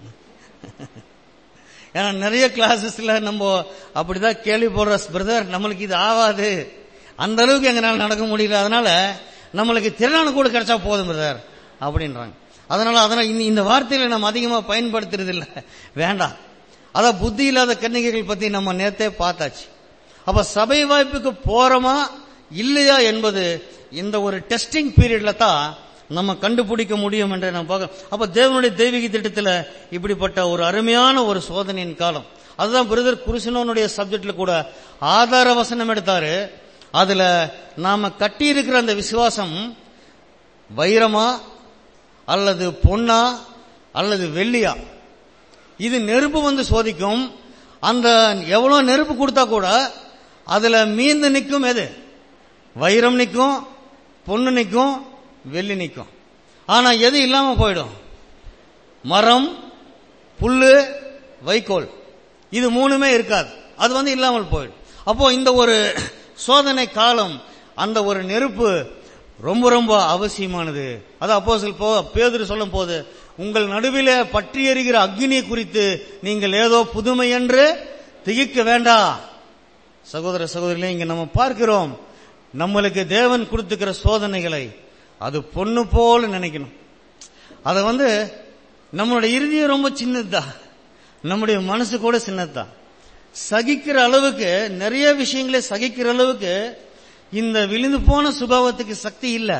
ஏன்னா நிறைய கிளாஸஸ்ல நம்ம அப்படிதான் கேள்வி போடுற பிரதர் நம்மளுக்கு இது ஆகாது அந்த அளவுக்கு எங்களால நடக்க முடியல அதனால நம்மளுக்கு திரளான கூட கிடைச்சா போதும் பிரதர் அப்படின்றாங்க அதனால அதனால இந்த- இந்த வார்த்தையில நம்ம அதிகமா பயன்படுத்துறது இல்ல வேண்டாம் அதான் புத்தி இல்லாத கன்னிகைகள் பத்தி நம்ம நேத்தே பார்த்தாச்சு அப்ப சபை வாய்ப்புக்கு போறோமா இல்லையா என்பது இந்த ஒரு டெஸ்டிங் பீரியட்ல தான் நம்ம கண்டுபிடிக்க முடியும் என்று நம்ம பார்க்க அப்ப தேவனுடைய தெய்வீக திட்டத்துல இப்படிப்பட்ட ஒரு அருமையான ஒரு சோதனையின் காலம் அதுதான் பிரதர் குருசனோனுடைய சப்ஜெக்ட்ல கூட ஆதார வசனம் எடுத்தாரு அதுல நாம கட்டி இருக்கிற அந்த விசுவாசம் வைரமா அல்லது பொன்னா அல்லது வெள்ளியா இது நெருப்பு வந்து சோதிக்கும் அந்த எவ்வளவு நெருப்பு கொடுத்தா கூட அதுல மீந்து நிற்கும் எது வைரம் நிற்கும் பொண்ணு நிற்கும் வெள்ளி நிற்கும் ஆனா எது இல்லாம போயிடும் மரம் புல்லு வைக்கோல் இது மூணுமே இருக்காது அது வந்து இல்லாமல் போயிடும் அப்போ இந்த ஒரு சோதனை காலம் அந்த ஒரு நெருப்பு ரொம்ப ரொம்ப அவசியமானது அது அப்போ போ பேதுரு சொல்லும் போது உங்கள் நடுவிலே பற்றி எறிகிற அக்னி குறித்து நீங்கள் ஏதோ புதுமை என்று திகைக்க வேண்டாம் சகோதர சகோதரிகளே இங்க நம்ம பார்க்கிறோம் நம்மளுக்கு தேவன் கொடுத்துக்கிற சோதனைகளை அது பொண்ணு போல நினைக்கணும் அதை வந்து நம்மளுடைய இறுதியம் ரொம்ப சின்னதுதான் நம்முடைய மனசு கூட சின்னதுதான் சகிக்கிற அளவுக்கு நிறைய விஷயங்களை சகிக்கிற அளவுக்கு இந்த விழுந்து போன சுபாவத்துக்கு சக்தி இல்ல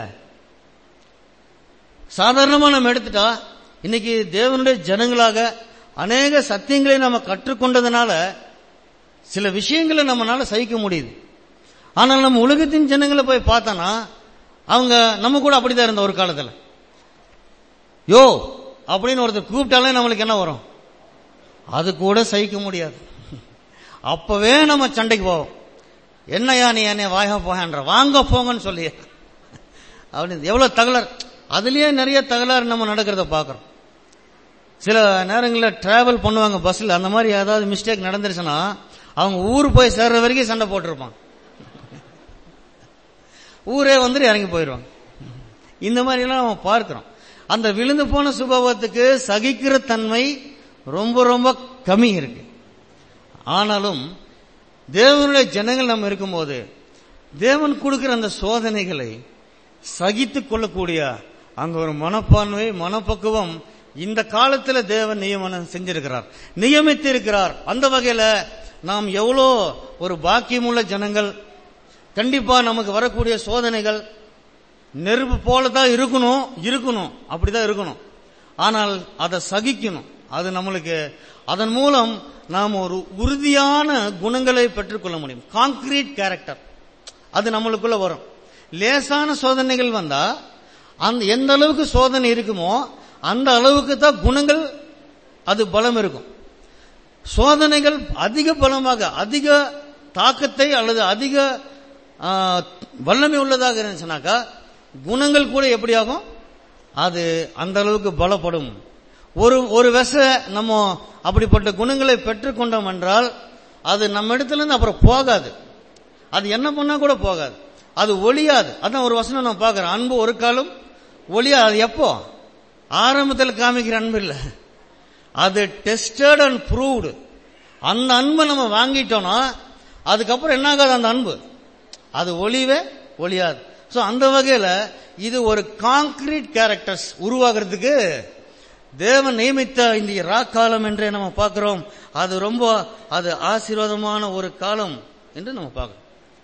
சாதாரணமா நம்ம எடுத்துட்டா இன்னைக்கு தேவனுடைய ஜனங்களாக அநேக சத்தியங்களை நம்ம கற்றுக்கொண்டதுனால சில விஷயங்களை நம்மளால சகிக்க முடியுது ஆனால் நம்ம உலகத்தின் ஜனங்களை போய் பார்த்தோன்னா அவங்க நம்ம கூட அப்படிதான் இருந்த ஒரு காலத்துல யோ அப்படின்னு ஒருத்தர் கூப்பிட்டாலே நம்மளுக்கு என்ன வரும் அது கூட சகிக்க முடியாது அப்பவே நம்ம சண்டைக்கு போவோம் என்னையா நீ என்னை வாயா போகன்ற வாங்க போங்கன்னு சொல்லி அப்படின்னு எவ்வளவு தகராறு அதுலயே நிறைய தகராறு நம்ம நடக்கிறத பார்க்கிறோம் சில நேரங்களில் டிராவல் பண்ணுவாங்க பஸ்ல அந்த மாதிரி ஏதாவது மிஸ்டேக் நடந்துருச்சுன்னா அவங்க ஊர் போய் சேர்ற வரைக்கும் சண்டை போட்டிருப்பாங்க ஊரே வந்துட்டு இறங்கி போயிடுவாங்க இந்த மாதிரி எல்லாம் நம்ம பார்க்கிறோம் அந்த விழுந்து போன சுபாவத்துக்கு சகிக்கிற தன்மை ரொம்ப ரொம்ப கம்மி இருக்கு ஆனாலும் தேவனுடைய ஜனங்கள் நம்ம இருக்கும்போது தேவன் கொடுக்கிற அந்த சோதனைகளை சகித்துக் கொள்ளக்கூடிய அங்க ஒரு மனப்பான்மை மனப்பக்குவம் இந்த காலத்துல தேவன் நியமனம் செஞ்சிருக்கிறார் நியமித்து இருக்கிறார் அந்த வகையில நாம் எவ்வளோ ஒரு பாக்கியமுள்ள ஜனங்கள் கண்டிப்பா நமக்கு வரக்கூடிய சோதனைகள் நெருப்பு போல தான் இருக்கணும் இருக்கணும் அப்படிதான் இருக்கணும் ஆனால் அதை சகிக்கணும் அது நம்மளுக்கு அதன் மூலம் நாம் ஒரு உறுதியான குணங்களை பெற்றுக்கொள்ள முடியும் கான்கிரீட் கேரக்டர் அது நம்மளுக்குள்ள வரும் லேசான சோதனைகள் வந்தா அந்த எந்த அளவுக்கு சோதனை இருக்குமோ அந்த அளவுக்கு தான் குணங்கள் அது பலம் இருக்கும் சோதனைகள் அதிக பலமாக அதிக தாக்கத்தை அல்லது அதிக ஆ, வல்லமை உள்ளதாக இருந்துச்சுனாக்கா குணங்கள் கூட எப்படி ஆகும் அது அந்த அளவுக்கு பலப்படும் ஒரு ஒரு விச நம்ம அப்படிப்பட்ட குணங்களை பெற்றுக்கொண்டோம் என்றால் அது நம்ம இடத்துல இருந்து அப்புறம் போகாது அது என்ன பண்ணா கூட போகாது அது ஒளியாது அதான் ஒரு வசனம் நான் பார்க்கிறேன் அன்பு ஒரு காலம் ஒளியாது அது எப்போ ஆரம்பத்தில் காமிக்கிற அன்பு இல்லை அது டெஸ்டட் அண்ட் ப்ரூவ்டு அந்த அன்பை நம்ம வாங்கிட்டோம்னா அதுக்கப்புறம் என்ன ஆகாது அந்த அன்பு அது ஒளிவே ஒளியாது சோ அந்த வகையில இது ஒரு கான்கிரீட் கேரக்டர்ஸ் உருவாகிறதுக்கு தேவன் நியமித்த இந்த ராக்காலம் என்றே நம்ம பார்க்கிறோம் அது ரொம்ப அது ஆசீர்வாதமான ஒரு காலம் என்று நம்ம பார்க்கிறோம்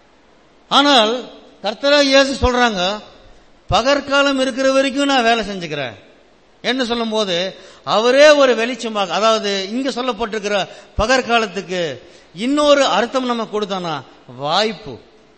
ஆனால் கர்த்தரா இயேசு சொல்றாங்க பகற்காலம் இருக்கிற வரைக்கும் நான் வேலை செஞ்சுக்கிறேன் என்ன சொல்லும் போது அவரே ஒரு வெளிச்சமாக அதாவது இங்க சொல்லப்பட்டிருக்கிற பகற்காலத்துக்கு இன்னொரு அர்த்தம் நம்ம கொடுத்தோம்னா வாய்ப்பு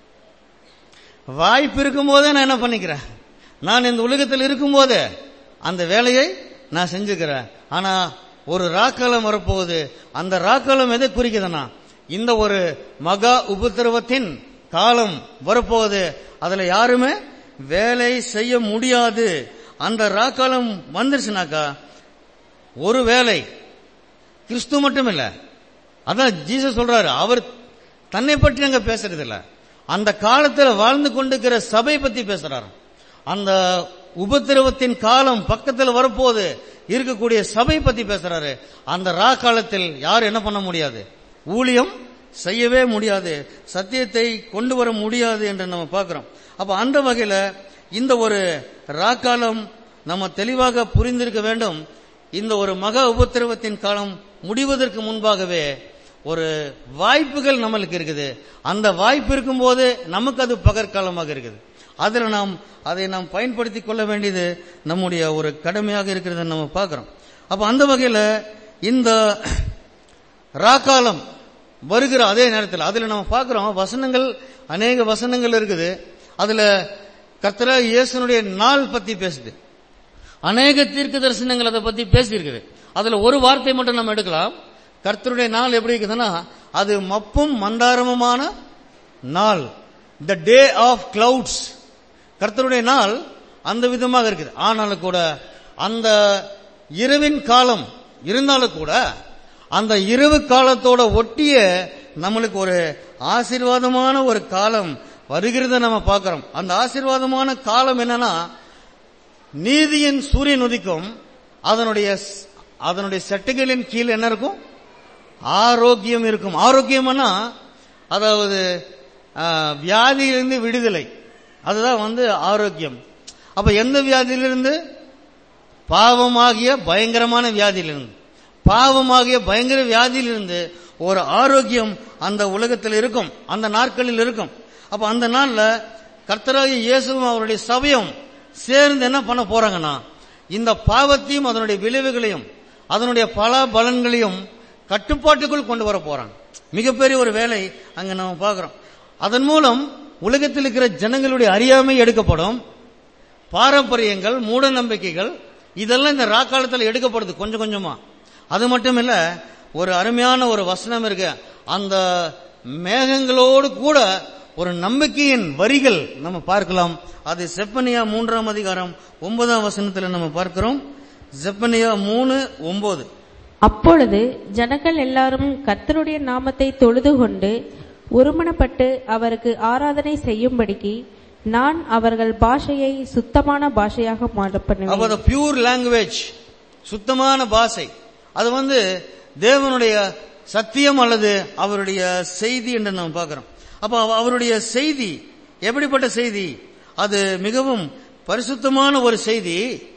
வாய்ப்பு இருக்கும்போதே நான் என்ன பண்ணிக்கிறேன் நான் இந்த உலகத்தில் இருக்கும்போதே அந்த வேலையை நான் செஞ்சுக்கிறேன் ஆனா ஒரு ராக்காலம் வரப்போகுது அந்த ராக்காலம் எதை குறிக்குதுன்னா இந்த ஒரு மகா உபத்திரவத்தின் காலம் வரப்போகுது அதுல யாருமே வேலை செய்ய முடியாது அந்த ராக்காலம் வந்துருச்சுனாக்கா ஒரு வேலை கிறிஸ்து மட்டும் இல்ல அதான் ஜீசஸ் சொல்றாரு அவர் தன்னை பற்றி அங்க பேசுறது இல்ல அந்த காலத்துல வாழ்ந்து கொண்டிருக்கிற சபை பத்தி பேசுறாரு அந்த உபத்திரவத்தின் காலம் பக்கத்தில் வரப்போது இருக்கக்கூடிய சபை பத்தி பேசுறாரு அந்த ரா காலத்தில் யாரும் என்ன பண்ண முடியாது ஊழியம் செய்யவே முடியாது சத்தியத்தை கொண்டு வர முடியாது என்று நம்ம பார்க்கிறோம் அப்ப அந்த வகையில இந்த ஒரு ராக்காலம் நம்ம தெளிவாக புரிந்திருக்க வேண்டும் இந்த ஒரு மக உபத்திரவத்தின் காலம் முடிவதற்கு முன்பாகவே ஒரு வாய்ப்புகள் நம்மளுக்கு இருக்குது அந்த வாய்ப்பு இருக்கும்போது நமக்கு அது பகற்காலமாக இருக்குது அதில் நாம் அதை நாம் பயன்படுத்திக் கொள்ள வேண்டியது நம்முடைய ஒரு கடமையாக இருக்கிறத நம்ம பார்க்கிறோம் அப்ப அந்த வகையில் இந்த ராக்காலம் வருகிற அதே நேரத்தில் அதுல நம்ம பார்க்கிறோம் வசனங்கள் அநேக வசனங்கள் இருக்குது அதுல கர்த்தரா இயேசுனுடைய நாள் பத்தி பேசுது அநேக தீர்க்க தரிசனங்கள் அதை பத்தி பேசியிருக்குது அதுல ஒரு வார்த்தை மட்டும் நம்ம எடுக்கலாம் கர்த்தருடைய நாள் எப்படி இருக்குதுன்னா அது மப்பும் மந்தாரமுமான நாள் த டே ஆஃப் கிளவுட்ஸ் கர்த்தருடைய நாள் அந்த விதமாக இருக்குது ஆனாலும் கூட அந்த இரவின் காலம் இருந்தாலும் கூட அந்த இரவு காலத்தோட ஒட்டிய நம்மளுக்கு ஒரு ஆசீர்வாதமான ஒரு காலம் வருகிறத நம்ம பார்க்கிறோம் அந்த ஆசீர்வாதமான காலம் என்னன்னா நீதியின் சூரியன் உதிக்கும் அதனுடைய அதனுடைய செட்டுகளின் கீழ் என்ன இருக்கும் ஆரோக்கியம் இருக்கும் ஆரோக்கியம்னா அதாவது ஆஹ், வியாதியிலிருந்து விடுதலை அதுதான் வந்து ஆரோக்கியம் அப்ப எந்த வியாதியிலிருந்து பாவமாகிய பயங்கரமான வியாதியிலிருந்து பாவமாகிய பயங்கர வியாதியிலிருந்து ஒரு ஆரோக்கியம் அந்த உலகத்தில் இருக்கும் அந்த நாட்களில் இருக்கும் அப்ப அந்த நாள்ல கர்த்தராகிய இயேசுவும் அவருடைய சபையும் சேர்ந்து என்ன பண்ண போறாங்கன்னா இந்த பாவத்தையும் அதனுடைய விளைவுகளையும் அதனுடைய பல பலன்களையும் கட்டுப்பாட்டுக்குள் கொண்டு வர போறாங்க மிகப்பெரிய ஒரு வேலை அங்க நம்ம பார்க்கிறோம் அதன் மூலம் உலகத்தில் இருக்கிற ஜனங்களுடைய அறியாமை எடுக்கப்படும் பாரம்பரியங்கள் மூட நம்பிக்கைகள் இதெல்லாம் இந்த ராக்காலத்தில் எடுக்கப்படுது கொஞ்சம் கொஞ்சமா அது மட்டும் இல்ல ஒரு அருமையான ஒரு வசனம் இருக்கு அந்த மேகங்களோடு கூட ஒரு நம்பிக்கையின் வரிகள் நம்ம பார்க்கலாம் அது செப்பனியா மூன்றாம் அதிகாரம் ஒன்பதாம் வசனத்துல நம்ம பார்க்கிறோம் செப்பனியா மூணு ஒன்பது அப்பொழுது ஜனங்கள் எல்லாரும் கர்த்தருடைய நாமத்தை தொழுது கொண்டு ஒருமனப்பட்டு அவருக்கு ஆராதனை செய்யும்படிக்கு நான் அவர்கள் பாஷையை சுத்தமான பாஷையாக அப்ப மாற்றப்படுவேன் அந்த பியூர் லாங்குவேஜ் சுத்தமான பாஷை அது வந்து தேவனுடைய சத்தியம் அல்லது அவருடைய செய்தி என்று நம்ம பார்க்கிறோம் அப்ப அவ- அவருடைய செய்தி எப்படிப்பட்ட செய்தி அது மிகவும் பரிசுத்தமான ஒரு செய்தி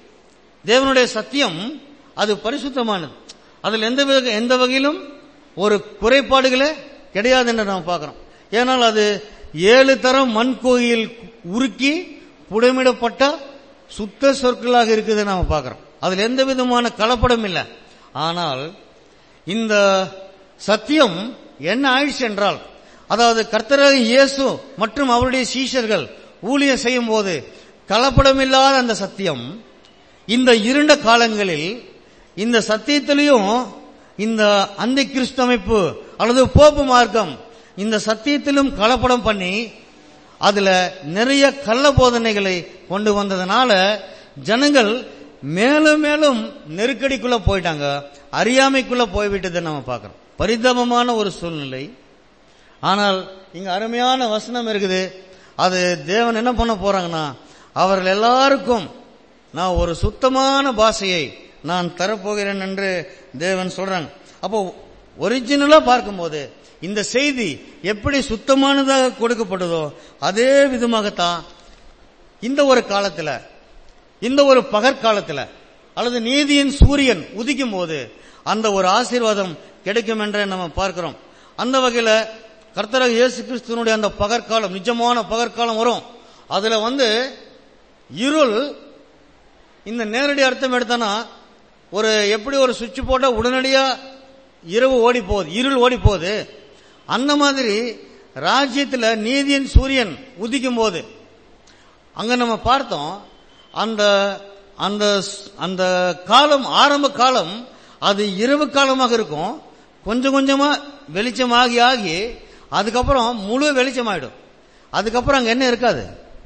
தேவனுடைய சத்தியம் அது பரிசுத்தமானது அதில் எந்த வித- எந்த வகையிலும் ஒரு குறைபாடுகளே கிடையாது என்று நாம் பார்க்கிறோம் ஏனால் அது ஏழு தரம் மண் கோயில் உருக்கி புடமிடப்பட்ட சுத்த சொற்களாக இருக்குது நாம பார்க்கிறோம் அதுல எந்த விதமான கலப்படம் இல்லை ஆனால் இந்த சத்தியம் என்ன ஆயிடுச்சு என்றால் அதாவது கர்த்தராக இயேசு மற்றும் அவருடைய சீஷர்கள் ஊழியம் செய்யும் போது கலப்படமில்லாத அந்த சத்தியம் இந்த இருண்ட காலங்களில் இந்த சத்தியத்திலையும் இந்த அந்த கிறிஸ்தமைப்பு அல்லது போப்பு மார்க்கம் இந்த சத்தியத்திலும் கலப்படம் பண்ணி அதுல நிறைய கள்ள போதனைகளை கொண்டு வந்ததுனால ஜனங்கள் மேலும் மேலும் நெருக்கடிக்குள்ள போயிட்டாங்க அறியாமைக்குள்ள போய்விட்டதை நம்ம பார்க்கிறோம் பரிதாபமான ஒரு சூழ்நிலை ஆனால் இங்க அருமையான வசனம் இருக்குது அது தேவன் என்ன பண்ண போறாங்கன்னா அவர்கள் எல்லாருக்கும் நான் ஒரு சுத்தமான பாஷையை நான் தரப்போகிறேன் என்று தேவன் சொல்றாங்க அப்போ ஒரிஜினலா பார்க்கும்போது இந்த செய்தி எப்படி சுத்தமானதாக கொடுக்கப்பட்டதோ அதே விதமாகத்தான் இந்த ஒரு காலத்துல இந்த ஒரு பகற்காலத்துல அல்லது நீதியின் சூரியன் உதிக்கும் போது அந்த ஒரு ஆசீர்வாதம் கிடைக்கும் என்று நம்ம பார்க்கிறோம் அந்த வகையில கர்த்தராக இயேசு கிறிஸ்துவனுடைய அந்த பகற்காலம் நிஜமான பகற்காலம் வரும் அதுல வந்து இருள் இந்த நேரடி அர்த்தம் எடுத்தனா ஒரு எப்படி ஒரு சுவிட்ச் போட்டா உடனடியா இரவு ஓடி போகுது இருள் ஓடி போகுது அந்த மாதிரி ராஜ்யத்துல நீதியின் சூரியன் உதிக்கும் போது அங்க நம்ம பார்த்தோம் அந்த அந்த அந்த காலம் ஆரம்ப காலம் அது இரவு காலமாக இருக்கும் கொஞ்சம் கொஞ்சமா வெளிச்சமாகி ஆகி அதுக்கப்புறம் முழு வெளிச்சமாயிடும் அதுக்கப்புறம் அங்க என்ன இருக்காது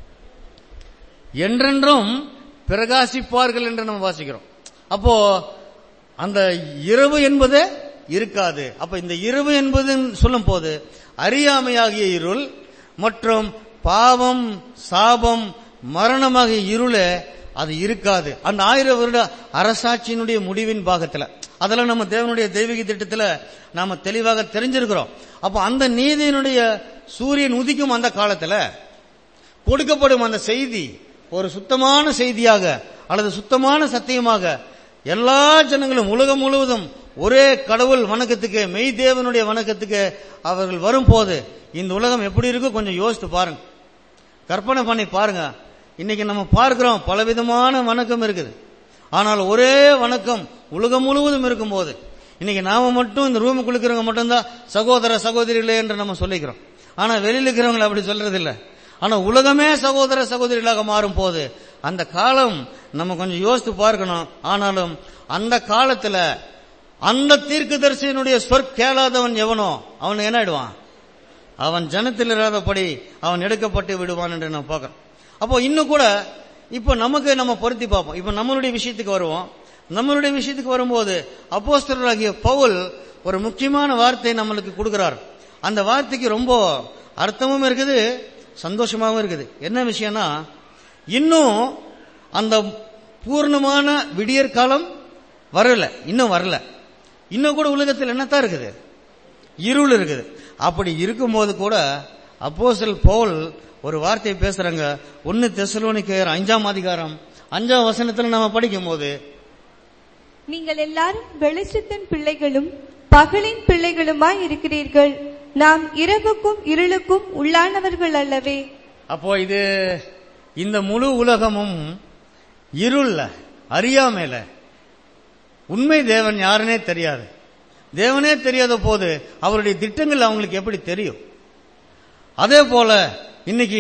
என்றென்றும் பிரகாசிப்பார்கள் என்று நம்ம வாசிக்கிறோம் அப்போ அந்த இரவு என்பது இருக்காது அப்ப இந்த இரவு என்பது சொல்லும் போது அறியாமையாகிய இருள் மற்றும் பாவம் சாபம் மரணமாகிய இருளே அது இருக்காது அந்த ஆயிரம் வருட அரசாட்சியினுடைய முடிவின் பாகத்துல அதெல்லாம் நம்ம தேவனுடைய தெய்வீக திட்டத்துல நாம தெளிவாக தெரிஞ்சிருக்கிறோம் அப்போ அந்த நீதியினுடைய சூரியன் உதிக்கும் அந்த காலத்துல கொடுக்கப்படும் அந்த செய்தி ஒரு சுத்தமான செய்தியாக அல்லது சுத்தமான சத்தியமாக எல்லா ஜனங்களும் உலகம் முழுவதும் ஒரே கடவுள் வணக்கத்துக்கு மெய் தேவனுடைய வணக்கத்துக்கு அவர்கள் வரும்போது இந்த உலகம் எப்படி இருக்கோ கொஞ்சம் யோசித்து பாருங்க கற்பனை பண்ணி பாருங்க இன்னைக்கு நம்ம பார்க்கிறோம் பலவிதமான வணக்கம் இருக்குது ஆனால் ஒரே வணக்கம் உலகம் முழுவதும் இருக்கும்போது இன்னைக்கு நாம மட்டும் இந்த ரூமுக்குள்ள இருக்கிறவங்க மட்டும்தான் சகோதர சகோதரிகளே என்று நம்ம சொல்லிக்கிறோம் ஆனா வெளியில இருக்கிறவங்க அப்படி சொல்றது இல்ல ஆனா உலகமே சகோதர சகோதரிகளாக மாறும் போது அந்த காலம் நம்ம கொஞ்சம் யோசித்து பார்க்கணும் ஆனாலும் அந்த காலத்துல அந்த தீர்க்கதரிசியினுடைய சொற் கேளாதவன் எவனோ அவன் என்ன ஆயிடுவான் அவன் ஜனத்தில் இராதபடி அவன் எடுக்கப்பட்டு விடுவான் என்று நம்ம பார்க்கிறோம் அப்போ இன்னும் கூட இப்போ நமக்கு நம்ம பொருத்தி பார்ப்போம் இப்போ நம்மளுடைய விஷயத்துக்கு வருவோம் நம்மளுடைய விஷயத்துக்கு வரும்போது அப்போஸ்தலராகிய பவுல் ஒரு முக்கியமான வார்த்தை நம்மளுக்கு கொடுக்கிறார் அந்த வார்த்தைக்கு ரொம்ப அர்த்தமும் இருக்குது சந்தோஷமாகவும் இருக்குது என்ன விஷயம்னா இன்னும் அந்த பூர்ணமான விடியற் காலம் வரல இன்னும் வரல இன்னும் கூட உலகத்தில் என்னத்தான் இருக்குது இருள் இருக்குது அப்படி இருக்கும்போது கூட அப்போஸ்தலர் பவுல் ஒரு வார்த்தையை பேசுறாங்க ஒன்னு தெசலோனிக்கேயர் அஞ்சாம் அதிகாரம் அஞ்சாம் வசனத்துல நம்ம படிக்கும் போது நீங்கள் எல்லாரும் வெளிச்சத்தின் பிள்ளைகளும் பகலின் பிள்ளைகளுமாய் இருக்கிறீர்கள் நாம் இரவுக்கும் இருளுக்கும் உள்ளானவர்கள் அல்லவே அப்போ இது இந்த முழு உலகமும் இருள்ல அறியாமையில உண்மை தேவன் யாருன்னே தெரியாது தேவனே தெரியாத போது அவருடைய திட்டங்கள் அவங்களுக்கு எப்படி தெரியும் அதே போல இன்னைக்கு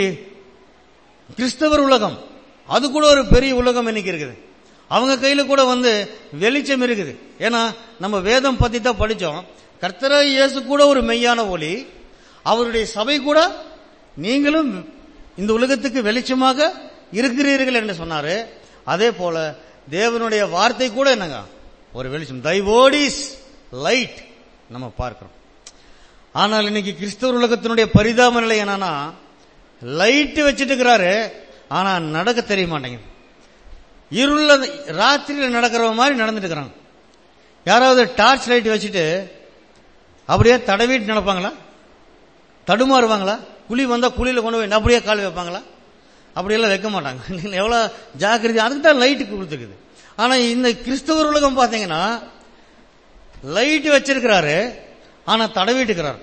கிறிஸ்தவர் உலகம் அது கூட ஒரு பெரிய உலகம் இன்னைக்கு இருக்குது அவங்க கையில கூட வந்து வெளிச்சம் இருக்குது ஏன்னா நம்ம வேதம் பத்தி தான் படிச்சோம் கர்த்தரா இயேசு கூட ஒரு மெய்யான ஒளி அவருடைய சபை கூட நீங்களும் இந்த உலகத்துக்கு வெளிச்சமாக இருக்கிறீர்கள் என்று சொன்னாரு அதே போல தேவனுடைய வார்த்தை கூட என்னங்க ஒரு வெளிச்சம் தை வேர்ட் இஸ் லைட் நம்ம பார்க்கிறோம் ஆனால் இன்னைக்கு கிறிஸ்தவ உலகத்தினுடைய பரிதாப நிலை என்னன்னா லைட் வச்சிட்டு இருக்கிறாரு ஆனா நடக்க தெரிய மாட்டேங்குது இருள ராத்திரியில நடக்கிற மாதிரி நடந்துட்டு இருக்கிறாங்க யாராவது டார்ச் லைட் வச்சுட்டு அப்படியே தடவிட்டு நடப்பாங்களா தடுமாறுவாங்களா குழி வந்தா குழியில கொண்டு போய் அப்படியே கால் வைப்பாங்களா அப்படியெல்லாம் வைக்க மாட்டாங்க எவ்வளவு ஜாக்கிரதை அதுக்கு தான் லைட்டு கொடுத்துருக்குது ஆனா இந்த கிறிஸ்தவர் உலகம் பாத்தீங்கன்னா லைட் வச்சிருக்கிறாரு ஆனா தடவிட்டு இருக்கிறார்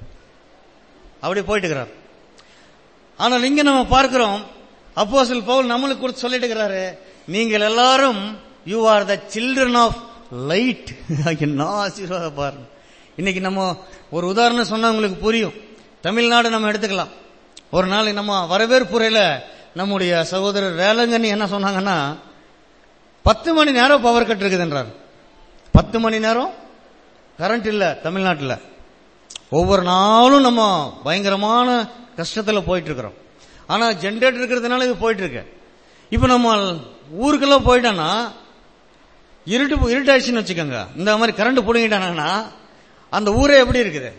அப்படி போயிட்டு இருக்கிறார் ஆனால் இங்க நம்ம பார்க்கிறோம் அப்போஸ்தலர் பவுல் நம்மளுக்கு கொடுத்து சொல்லிட்டு இருக்கிறாரு நீங்கள் எல்லாரும் you are the children of light என்ன ஆசீர்வாதம் பாருங்க இன்னைக்கு நம்ம ஒரு உதாரணம் சொன்னா உங்களுக்கு புரியும் தமிழ்நாடு நம்ம எடுத்துக்கலாம் ஒரு நாள் நம்ம வரவேற்புரையில நம்முடைய சகோதரர் வேலங்கண்ணி என்ன சொன்னாங்கன்னா பத்து மணி நேரம் பவர் கட் இருக்குதுன்றார் பத்து மணி நேரம் கரண்ட் இல்ல தமிழ்நாட்டில் ஒவ்வொரு நாளும் நம்ம பயங்கரமான கஷ்டத்துல போயிட்டு இருக்கிறோம் ஆனா ஜென்ரேட்டர் இருக்கிறதுனால இது போயிட்டு இருக்கு இப்ப நம்ம ஊருக்கெல்லாம் போயிட்டோம்னா இருட்டு இருட்டாயிடுச்சுன்னு வச்சுக்கோங்க இந்த மாதிரி கரண்ட் பிடுங்கிட்டாங்கன்னா அந்த ஊரே எப்படி இருக்குது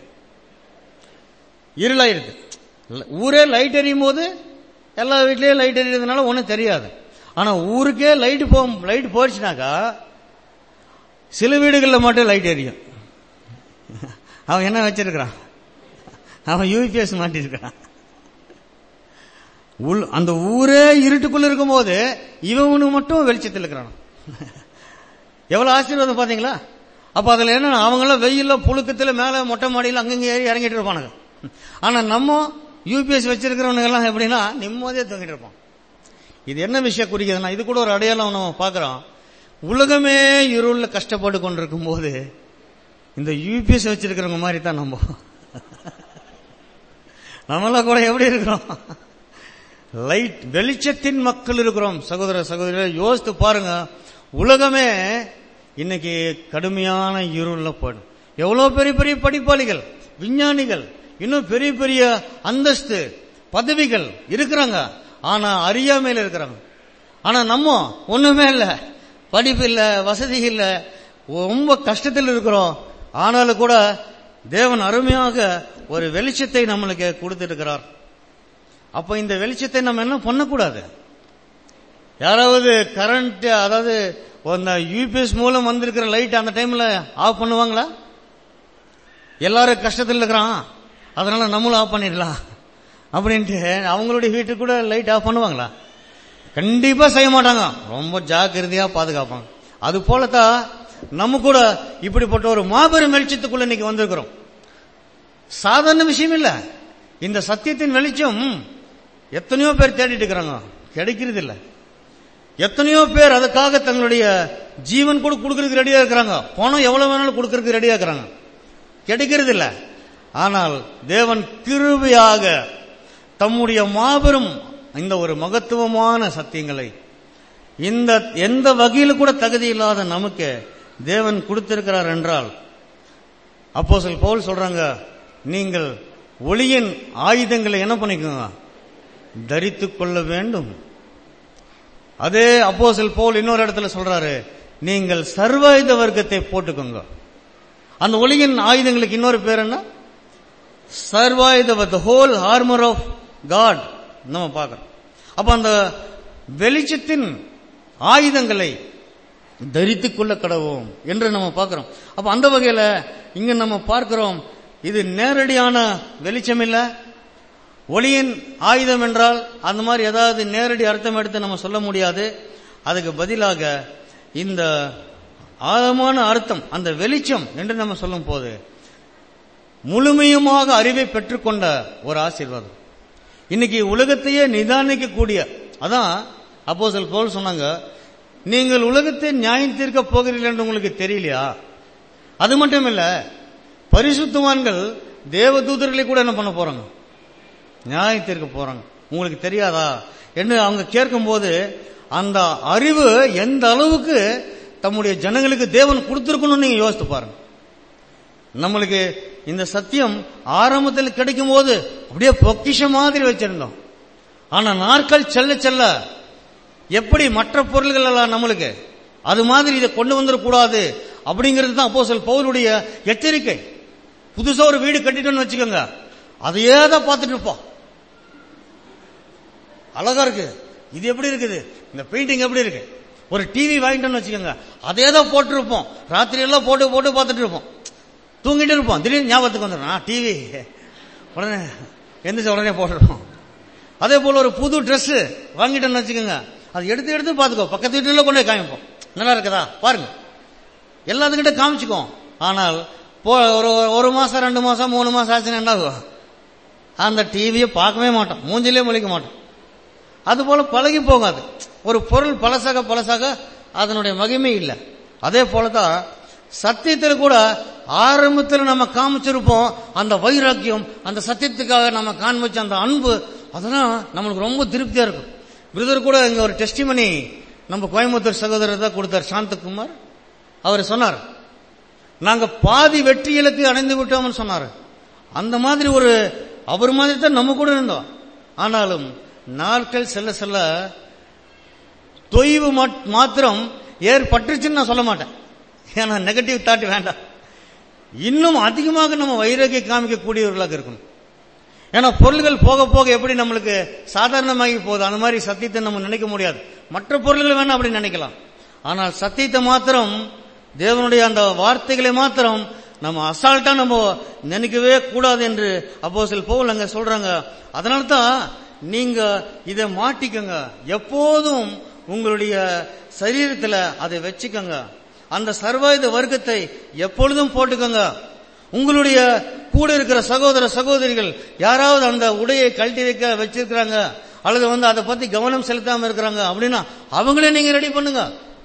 இருளாயிருது ஊரே லைட் எரியும் போது எல்லா வீட்லயும் லைட் எரியறதுனால ஒன்றும் தெரியாது ஆனா ஊருக்கே லைட் போ லைட் போயிடுச்சுனாக்கா சில வீடுகளில் மட்டும் லைட் எரியும் அவன் என்ன வச்சிருக்கிறான் அவன் யூபிஎஸ் மாட்டிருக்கிறான் உள் அந்த ஊரே இருட்டுக்குள்ள இருக்கும்போது இவனு மட்டும் வெளிச்சத்தில் இருக்கிறான் எவ்வளவு ஆசீர்வாதம் பாத்தீங்களா அப்ப அதுல என்ன அவங்களாம் வெயில்ல புழுக்கத்துல மேல மொட்டை மாடியில் அங்கங்க ஏறி இறங்கிட்டு இருப்பானுங்க ஆனா நம்ம யூபிஎஸ் வச்சிருக்கிறவனுங்க எல்லாம் எப்படின்னா நிம்மதியா தூங்கிட்டு இருப்போம் இது என்ன விஷயம் குறிக்குதுன்னா இது கூட ஒரு அடையாளம் நம்ம பாக்குறோம் உலகமே இருள்ல கஷ்டப்பட்டு கொண்டிருக்கும் போது இந்த யூபிஎஸ் வச்சிருக்கிறவங்க மாதிரி தான் நம்ம நம்மளாம் கூட எப்படி இருக்கிறோம் லைட் வெளிச்சத்தின் மக்கள் இருக்கிறோம் சகோதர சகோதரிகள் யோசித்து பாருங்க உலகமே இன்னைக்கு கடுமையான இருள்ல போயிடும் எவ்வளவு பெரிய பெரிய படிப்பாளிகள் விஞ்ஞானிகள் இன்னும் பெரிய பெரிய அந்தஸ்து பதவிகள் இருக்கிறாங்க ஆனா அறியாமையில இருக்கிறாங்க ஆனா நம்ம ஒண்ணுமே இல்ல படிப்பு இல்ல வசதி இல்ல ரொம்ப கஷ்டத்தில் இருக்கிறோம் ஆனாலும் கூட தேவன் அருமையாக ஒரு வெளிச்சத்தை நம்மளுக்கு கொடுத்திருக்கிறார் அப்ப இந்த வெளிச்சத்தை நம்ம என்ன பண்ணக்கூடாது யாராவது கரண்ட் அதாவது அந்த யூபிஎஸ் மூலம் வந்திருக்கிற லைட் அந்த டைம்ல ஆஃப் பண்ணுவாங்களா எல்லாரும் கஷ்டத்தில் இருக்கிறான் அதனால நம்மளும் ஆஃப் பண்ணிடலாம் அப்படின்ட்டு அவங்களுடைய வீட்டுக்கு கூட லைட் ஆஃப் பண்ணுவாங்களா கண்டிப்பா செய்ய மாட்டாங்க ரொம்ப ஜாக்கிரதையா பாதுகாப்பாங்க அது போலதான் நம்ம கூட இப்படிப்பட்ட ஒரு மாபெரும் வெளிச்சத்துக்குள்ள இன்னைக்கு வந்திருக்கிறோம் சாதாரண விஷயம் இல்ல இந்த சத்தியத்தின் வெளிச்சம் எத்தனையோ பேர் தேடிட்டு இருக்கிறாங்க கிடைக்கிறது இல்ல எத்தனையோ பேர் அதுக்காக தங்களுடைய ஜீவன் கூட கொடுக்கறதுக்கு ரெடியா இருக்கிறாங்க பணம் எவ்வளவு வேணாலும் கொடுக்கறதுக்கு ரெடியா இருக்கிறாங்க கிடைக்கிறது இல்ல ஆனால் தேவன் கிருபையாக தம்முடைய மாபெரும் இந்த ஒரு மகத்துவமான சத்தியங்களை இந்த எந்த வகையில கூட தகுதி இல்லாத நமக்கு தேவன் கொடுத்திருக்கிறார் என்றால் அப்போஸ்தலன் பவுல் சொல்றாங்க நீங்கள் ஒளியின் ஆயுதங்களை என்ன பண்ணிக்கோங்க தரித்துக் கொள்ள வேண்டும் அதே அப்போஸ்தலன் பவுல் இன்னொரு இடத்துல சொல்றாரு நீங்கள் சர்வாயுத வர்க்கத்தை போட்டுக்கோங்க அந்த ஒளியின் ஆயுதங்களுக்கு இன்னொரு பேர் என்ன சர்வாயுத the whole armour of God நம்ம பார்க்கிறோம் அப்ப அந்த வெளிச்சத்தின் ஆயுதங்களை தரித்துக் கொள்ள கடவோம் என்று நம்ம பார்க்கிறோம் அப்ப அந்த வகையில இங்க நம்ம பார்க்கிறோம் இது நேரடியான வெளிச்சம் இல்ல ஒளியின் ஆயுதம் என்றால் அந்த மாதிரி ஏதாவது நேரடி அர்த்தம் எடுத்து நம்ம சொல்ல முடியாது அதுக்கு பதிலாக இந்த ஆழமான அர்த்தம் அந்த வெளிச்சம் என்று நம்ம சொல்லும் போது முழுமையுமாக அறிவை பெற்றுக்கொண்ட ஒரு ஆசீர்வாதம் இன்னைக்கு உலகத்தையே நிதானிக்கக்கூடிய அதான் அப்போஸ்தலர் பவுல் சொன்னாங்க நீங்கள் உலகத்தை நியாயம் தீர்க்க போகிறீர்கள் என்று உங்களுக்கு தெரியலையா அது மட்டும் இல்ல பரிசுத்தவான்கள் தேவதூதர்களை கூட என்ன பண்ண போறாங்க நியாயம் தீர்க்க போறாங்க உங்களுக்கு தெரியாதா என்று அவங்க கேட்கும்போது அந்த அறிவு எந்த அளவுக்கு தம்முடைய ஜனங்களுக்கு தேவன் கொடுத்திருக்கணும்னு நீங்க யோசித்து பாருங்க நம்மளுக்கு இந்த சத்தியம் ஆரம்பத்தில் கிடைக்கும் போது அப்படியே பொக்கிஷம் மாதிரி வச்சிருந்தோம் ஆனா நாட்கள் செல்ல செல்ல எப்படி மற்ற பொருள்கள் எல்லாம் நம்மளுக்கு அது மாதிரி இதை கொண்டு வந்துடக்கூடாது அப்படிங்கிறது தான் அப்போ சொல் பவுலுடைய எச்சரிக்கை புதுசா ஒரு வீடு கட்டிட்டோம்னு வச்சுக்கோங்க அதையே தான் பார்த்துட்டு இருப்போம் அழகா இருக்கு இது எப்படி இருக்குது இந்த பெயிண்டிங் எப்படி இருக்கு ஒரு டிவி வாங்கிட்டோம்னு வச்சுக்கோங்க அதே தான் போட்டுருப்போம் ராத்திரி எல்லாம் போட்டு போட்டு பார்த்துட்டு இருப்போம் தூங்கிட்டு இருப்போம் திடீர்னு ஞாபகத்துக்கு வந்துடும் டிவி உடனே எந்திரிச்ச உடனே போட்டுருப்போம் அதே போல ஒரு புது Dress வாங்கிட்டோம்னு வச்சுக்கோங்க அது எடுத்து எடுத்து பார்த்துக்கோ பக்கத்து வீட்டுல கொண்டு போய் காமிப்போம் நல்லா இருக்குதா பாருங்க எல்லாத்துக்கிட்ட காமிச்சுக்கோ ஆனால் போ ஒரு ஒரு மாசம் ரெண்டு மாசம் மூணு மாசம் ஆச்சுன்னா என்ன ஆகும் அந்த டிவியை பார்க்கவே மாட்டோம் மூஞ்சிலே முழிக்க மாட்டோம் அது போல பழகி போகாது ஒரு பொருள் பழசாக பழசாக அதனுடைய மகிமை இல்லை அதே போலதான் சத்தியத்தில் கூட ஆரம்பத்தில் நம்ம காமிச்சிருப்போம் அந்த வைராக்கியம் அந்த சத்தியத்துக்காக நம்ம காண்பிச்ச அந்த அன்பு அதெல்லாம் நம்மளுக்கு ரொம்ப திருப்தியா இருக்கும் பிரதர் கூட இங்க ஒரு டெஸ்டிமனி நம்ம கோயம்புத்தூர் சகோதரர் தான் கொடுத்தார் சாந்தகுமார் அவர் சொன்னார் நாங்க பாதி வெற்றி இலக்கு அடைந்து விட்டோம்னு சொன்னார் அந்த மாதிரி ஒரு அவர் மாதிரி தான் நம்ம கூட இருந்தோம் ஆனாலும் நாட்கள் செல்ல செல்ல தொய்வு மட்- மாத்திரம் ஏற்பட்டுருச்சுன்னு நான் சொல்ல மாட்டேன் ஏன்னா நெகட்டிவ் தாட் வேண்டாம் இன்னும் அதிகமாக நம்ம வைராகிய காமிக்கக்கூடியவர்களாக இருக்கணும் ஏன்னா பொருள்கள் போக போக எப்படி நம்மளுக்கு சாதாரணமாகி போகுது அந்த மாதிரி சத்தியத்தை நம்ம நினைக்க முடியாது மற்ற பொருள்கள் வேணா அப்படி நினைக்கலாம் ஆனால் சத்தியத்தை மாத்திரம் தேவனுடைய அந்த வார்த்தைகளை மாத்திரம் நம்ம அசால்ட்டா நம்ம நினைக்கவே கூடாது என்று அப்போ சில பவுல் அங்க சொல்றாங்க அதனால தான் நீங்க இதை மாட்டிக்கங்க எப்போதும் உங்களுடைய சரீரத்துல அதை வச்சுக்கங்க அந்த சர்வாயுத வர்க்கத்தை எப்பொழுதும் போட்டுக்கங்க உங்களுடைய கூட இருக்கிற சகோதர சகோதரிகள் யாராவது அந்த உடையை கழட்டி வைக்க வச்சிருக்கிறாங்க அல்லது வந்து அதை பத்தி கவனம் செலுத்தாம இருக்கிறாங்க அப்படின்னா அவங்களே நீங்க ரெடி பண்ணுங்க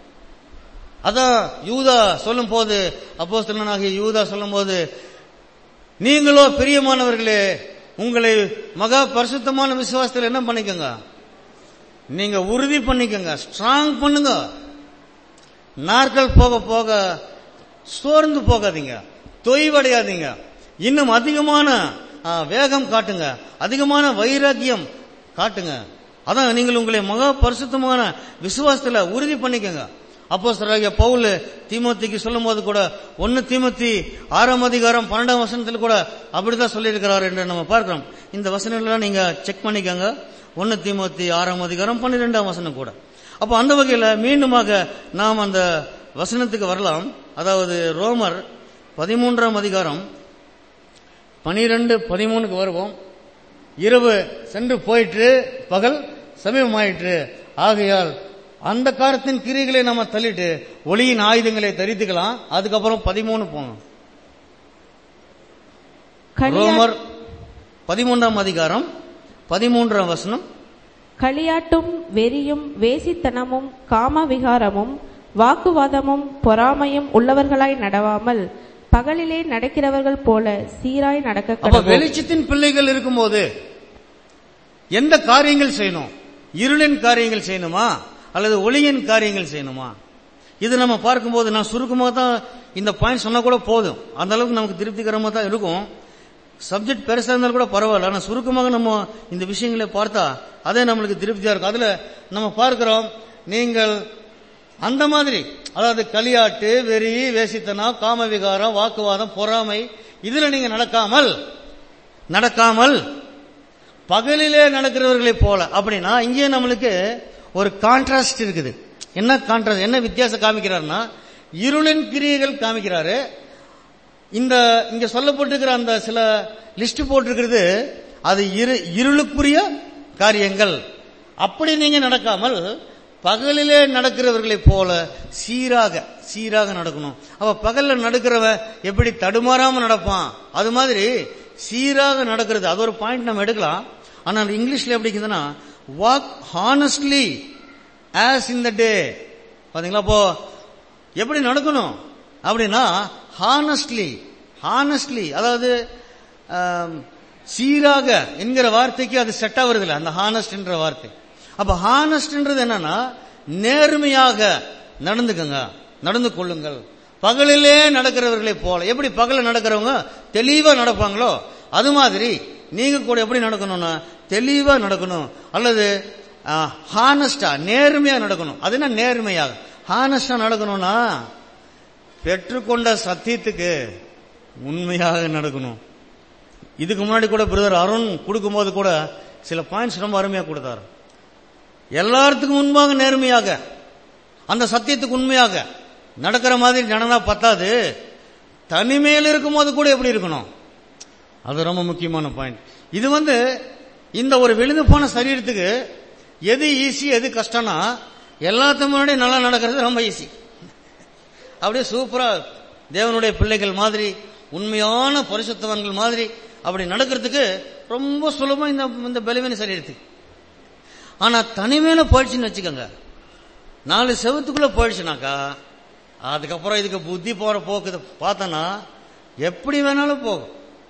அதான் யூதா சொல்லும் போது அப்போஸ்தலனாகிய யூதா சொல்லும் போது நீங்களோ பிரியமானவர்களே உங்களை மகா பரிசுத்தமான விசுவாசத்தில் என்ன பண்ணிக்கோங்க நீங்க உறுதி பண்ணிக்கோங்க ஸ்ட்ராங் பண்ணுங்க நாட்கள் போக போக சோர்ந்து போகாதீங்க தொய்வடையாதீங்க இன்னும் அதிகமான ஆ, வேகம் காட்டுங்க அதிகமான வைராக்கியம் காட்டுங்க அதான் நீங்கள் உங்களை மகா பரிசுத்தமான விசுவாசத்துல உறுதி பண்ணிக்கங்க அப்போ பவுல் தீமோத்திக்கு சொல்லும்போது கூட ஒன்னு தீமோத்தி ஆறாம் அதிகாரம் பன்னெண்டாம் வசனத்தில் கூட அப்படிதான் சொல்லியிருக்கிறார் என்று நம்ம பார்க்கிறோம் இந்த வசனங்கள்லாம் நீங்க செக் பண்ணிக்கங்க ஒன்னு தீமோத்தி ஆறாம் அதிகாரம் பன்னிரெண்டாம் வசனம் கூட அப்போ அந்த வகையில மீண்டுமாக நாம் அந்த வசனத்துக்கு வரலாம் அதாவது ரோமர் பதிமூன்றாம் அதிகாரம் பனிரெண்டு பதிமூணுக்கு வருவோம் இரவு சென்று போயிற்று பகல் சமீபமாயிற்று ஆகையால் அந்த காலத்தின் கிரிகளை நம்ம தள்ளிட்டு ஒளியின் ஆயுதங்களை தரித்துக்கலாம் அதுக்கப்புறம் பதிமூணு போகணும் களியா- ரோமர் பதிமூன்றாம் அதிகாரம் பதிமூன்றாம் வசனம் களியாட்டும் வெறியும் வேசித்தனமும் காமவிகாரமும் வாக்குவாதமும் பொறாமையும் உள்ளவர்களாய் நடவாமல் பகலிலே நடக்கிறவர்கள் போல சீராய் நடக்க அப்ப கடவோம். வெளிச்சத்தின் பிள்ளைகள் இருக்கும்போது எந்த காரியங்கள் செய்யணும் இருளின் காரியங்கள் செய்யணுமா அல்லது ஒளியின் காரியங்கள் செய்யணுமா இது நம்ம பார்க்கும்போது நான் சுருக்கமாக தான் இந்த பாயிண்ட் சொன்னா கூட போதும் அந்த அளவுக்கு நமக்கு திருப்திகரமா தான் இருக்கும் சப்ஜெக்ட் பெருசா இருந்தாலும் கூட பரவாயில்ல ஆனா சுருக்கமாக நம்ம இந்த விஷயங்களை பார்த்தா அதே நம்மளுக்கு திருப்தியா இருக்கும் அதுல நம்ம பார்க்கிறோம் நீங்கள் அந்த மாதிரி அதாவது களியாட்டு வெறி வேசித்தனம் காமவிகாரம் வாக்குவாதம் பொறாமை இதுல நீங்க நடக்காமல் நடக்காமல் பகலிலே நடக்கிறவர்களைப் போல அப்படின்னா இங்கே நம்மளுக்கு ஒரு கான்ட்ராஸ்ட் இருக்குது என்ன கான்ட்ராஸ்ட் என்ன வித்தியாசம் காமிக்கிறாருன்னா இருளின் கிரியைகள் காமிக்கிறாரு இந்த இங்க சொல்லப்பட்டிருக்கிற அந்த சில லிஸ்ட் போட்டிருக்கிறது அது இரு இருளுக்குரிய காரியங்கள் அப்படி நீங்க நடக்காமல் பகலிலே நடக்கிறவர்களைப் போல சீராக சீராக நடக்கணும் அப்ப பகல்ல நடக்கிறவன் எப்படி தடுமாறாம நடப்பான் அது மாதிரி சீராக நடக்கிறது அது ஒரு பாயிண்ட் நம்ம எடுக்கலாம் ஆனா இங்கிலீஷ்ல எப்படி இருக்குதுன்னா walk honestly as in the day பாத்தீங்களா அப்போ எப்படி நடக்கணும் அப்படின்னா ஹானஸ்ட்லி ஹானஸ்ட்லி அதாவது ஆம், சீராக என்கிற வார்த்தைக்கு அது செட் ஆகுறதில்ல அந்த ஹானஸ்ட் என்ற வார்த்தை அப்ப ஹானஸ்ட்ன்றது என்னன்னா நேர்மையாக நடந்துக்கங்க நடந்து கொள்ளுங்கள் பகலிலே நடக்கிறவர்களை போல எப்படி பகல நடக்கிறவங்க தெளிவா நடப்பாங்களோ அது மாதிரி நீங்க கூட எப்படி நடக்கணும்னா தெளிவா நடக்கணும் அல்லது ஹானஸ்டா நேர்மையா நடக்கணும் அது என்ன நேர்மையாக ஹானஸ்டா நடக்கணும்னா பெற்றுக்கொண்ட சத்தியத்துக்கு உண்மையாக நடக்கணும் இதுக்கு முன்னாடி கூட பிரதர் அருண் கொடுக்கும்போது கூட சில பாயிண்ட்ஸ் ரொம்ப அருமையா கொடுத்தாரு எல்லாத்துக்கும் முன்பாக நேர்மையாக அந்த சத்தியத்துக்கு உண்மையாக நடக்கிற மாதிரி நடந்தா பத்தாது தனிமையில் இருக்கும்போது கூட எப்படி இருக்கணும் அது ரொம்ப முக்கியமான பாயிண்ட் இது வந்து இந்த ஒரு விழுந்து போன சரீரத்துக்கு எது ஈஸி எது கஷ்டம்னா எல்லாத்துக்கு முன்னாடி நல்லா நடக்கிறது ரொம்ப ஈஸி அப்படியே சூப்பரா தேவனுடைய பிள்ளைகள் மாதிரி உண்மையான பரிசுத்தவன்கள் மாதிரி அப்படி நடக்கிறதுக்கு ரொம்ப சுலபம் இந்த இந்த பலவீன சரீரத்துக்கு ஆனா தனிமையில போயிடுச்சுன்னு வச்சுக்கோங்க நாலு செவத்துக்குள்ள போயிடுச்சுனாக்கா அதுக்கப்புறம் இதுக்கு புத்தி போற போக்குது பார்த்தோன்னா எப்படி வேணாலும் போகும்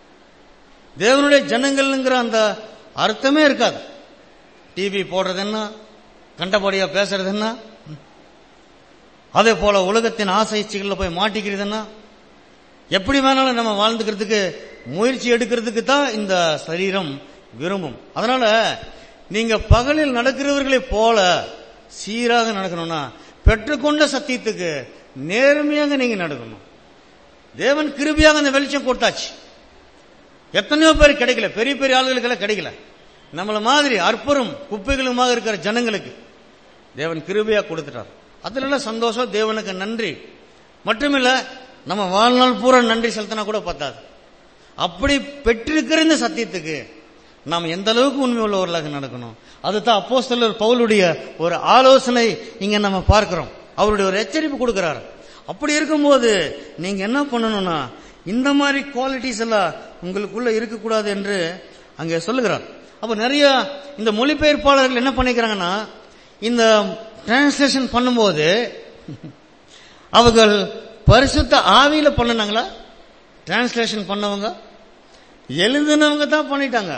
தேவனுடைய ஜனங்கள்ங்கிற அந்த அர்த்தமே இருக்காது டிவி போடுறது என்ன கண்டபடியா பேசுறது என்ன அதே போல உலகத்தின் ஆசை இச்சைகள்ல போய் மாட்டிக்கிறது என்ன எப்படி வேணாலும் நம்ம வாழ்ந்துக்கிறதுக்கு முயற்சி எடுக்கிறதுக்கு தான் இந்த சரீரம் விரும்பும் அதனால நீங்க பகலில் நடக்கிறவர்களைப் போல சீராக நடக்கணும்னா பெற்றுக்கொண்ட சத்தியத்துக்கு நேர்மையாக நீங்க நடக்கணும் தேவன் கிருபியாக அந்த வெளிச்சம் கொடுத்தாச்சு எத்தனையோ பேர் கிடைக்கல பெரிய பெரிய ஆளுகளுக்கெல்லாம் கிடைக்கல நம்மள மாதிரி அற்பரும் குப்பைகளுமாக இருக்கிற ஜனங்களுக்கு தேவன் கிருபையா கொடுத்துட்டார் அதுல எல்லாம் சந்தோஷம் தேவனுக்கு நன்றி மட்டுமில்ல நம்ம வாழ்நாள் பூரா நன்றி செலுத்தினா கூட பத்தாது அப்படி பெற்றிருக்கிற இந்த சத்தியத்துக்கு நாம் எந்த அளவுக்கு உண்மை உள்ளவர்களாக நடக்கணும் அதுதான் அப்போஸ்தலர் பவுலுடைய ஒரு ஆலோசனை இங்க நம்ம பார்க்கிறோம் அவருடைய ஒரு எச்சரிப்பு கொடுக்கிறார் அப்படி இருக்கும்போது நீங்க என்ன பண்ணணும்னா இந்த மாதிரி குவாலிட்டிஸ் எல்லாம் உங்களுக்குள்ள இருக்கக்கூடாது என்று அங்கே சொல்லுகிறார் அப்ப நிறைய இந்த மொழிபெயர்ப்பாளர்கள் என்ன பண்ணிக்கிறாங்கன்னா இந்த டிரான்ஸ்லேஷன் பண்ணும்போது அவர்கள் பரிசுத்த ஆவியில பண்ணுனாங்களா டிரான்ஸ்லேஷன் பண்ணவங்க எழுதினவங்க தான் பண்ணிட்டாங்க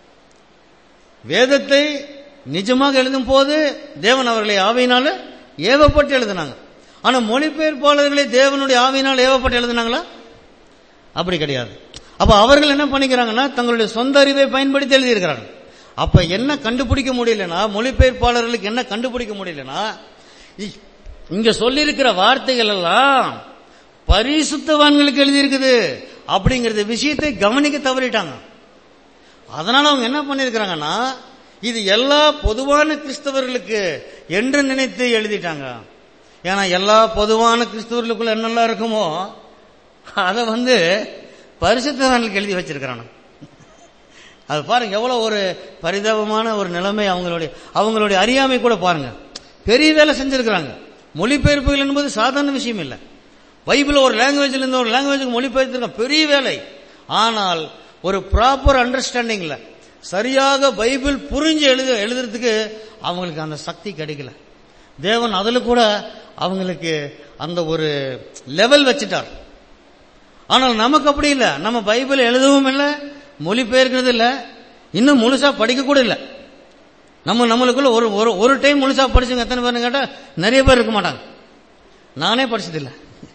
வேதத்தை நிஜமாக எழுதும் போது தேவன் அவர்களை ஆவியினால ஏவப்பட்டு எழுதினாங்க ஆனா மொழிபெயர்ப்பாளர்களை தேவனுடைய ஆவியினால் ஏவப்பட்டு எழுதினாங்களா அப்படி கிடையாது அப்ப அவர்கள் என்ன பண்ணிக்கிறாங்கன்னா தங்களுடைய சொந்த அறிவை பயன்படுத்தி எழுதியிருக்கிறாங்க அப்ப என்ன கண்டுபிடிக்க முடியலனா மொழிபெயர்ப்பாளர்களுக்கு என்ன கண்டுபிடிக்க முடியலனா இ- இங்க சொல்லியிருக்கிற வார்த்தைகள் எல்லாம் பரிசுத்தவான்களுக்கு எழுதியிருக்குது அப்படிங்கறது விஷயத்தை கவனிக்க தவறிட்டாங்க அதனால அவங்க என்ன பண்ணிருக்கிறாங்கன்னா இது எல்லா பொதுவான கிறிஸ்தவர்களுக்கு என்று நினைத்து எழுதிட்டாங்க ஏன்னா எல்லா பொதுவான கிறிஸ்தவர்களுக்குள்ள என்னெல்லாம் இருக்குமோ அதை வந்து பரிசுத்தவான்களுக்கு எழுதி வச்சிருக்கிறாங்க அது பாருங்க எவ்வளவு ஒரு பரிதாபமான ஒரு நிலைமை அவங்களுடைய அவங்களுடைய அறியாமை கூட பாருங்க பெரிய வேலை செஞ்சிருக்கிறாங்க மொழிபெயர்ப்புகள் என்பது சாதாரண விஷயம் இல்லை பைபிள் ஒரு லாங்குவேஜ்ல இருந்து ஒரு லாங்குவேஜுக்கு மொழிபெயர்த்திருக்காங்க பெரிய வேலை ஆனால் ஒரு ப்ராப்பர் அண்டர்ஸ்டாண்டிங்ல சரியாக பைபிள் புரிஞ்சு எழுத எழுதுறதுக்கு அவங்களுக்கு அந்த சக்தி கிடைக்கல தேவன் அதுல கூட அவங்களுக்கு அந்த ஒரு லெவல் வச்சுட்டார் ஆனால் நமக்கு அப்படி இல்ல நம்ம பைபிள் எழுதவும் இல்லை மொழிபெயர்க்கிறது இல்ல இன்னும் முழுசா படிக்க கூட இல்ல நம்ம நம்மளுக்குள்ள ஒரு ஒரு ஒரு டைம் முழுசா படிச்சுங்க எத்தனை பேர் கேட்டா நிறைய பேர் இருக்க மாட்டாங்க நானே படிச்சதில்லை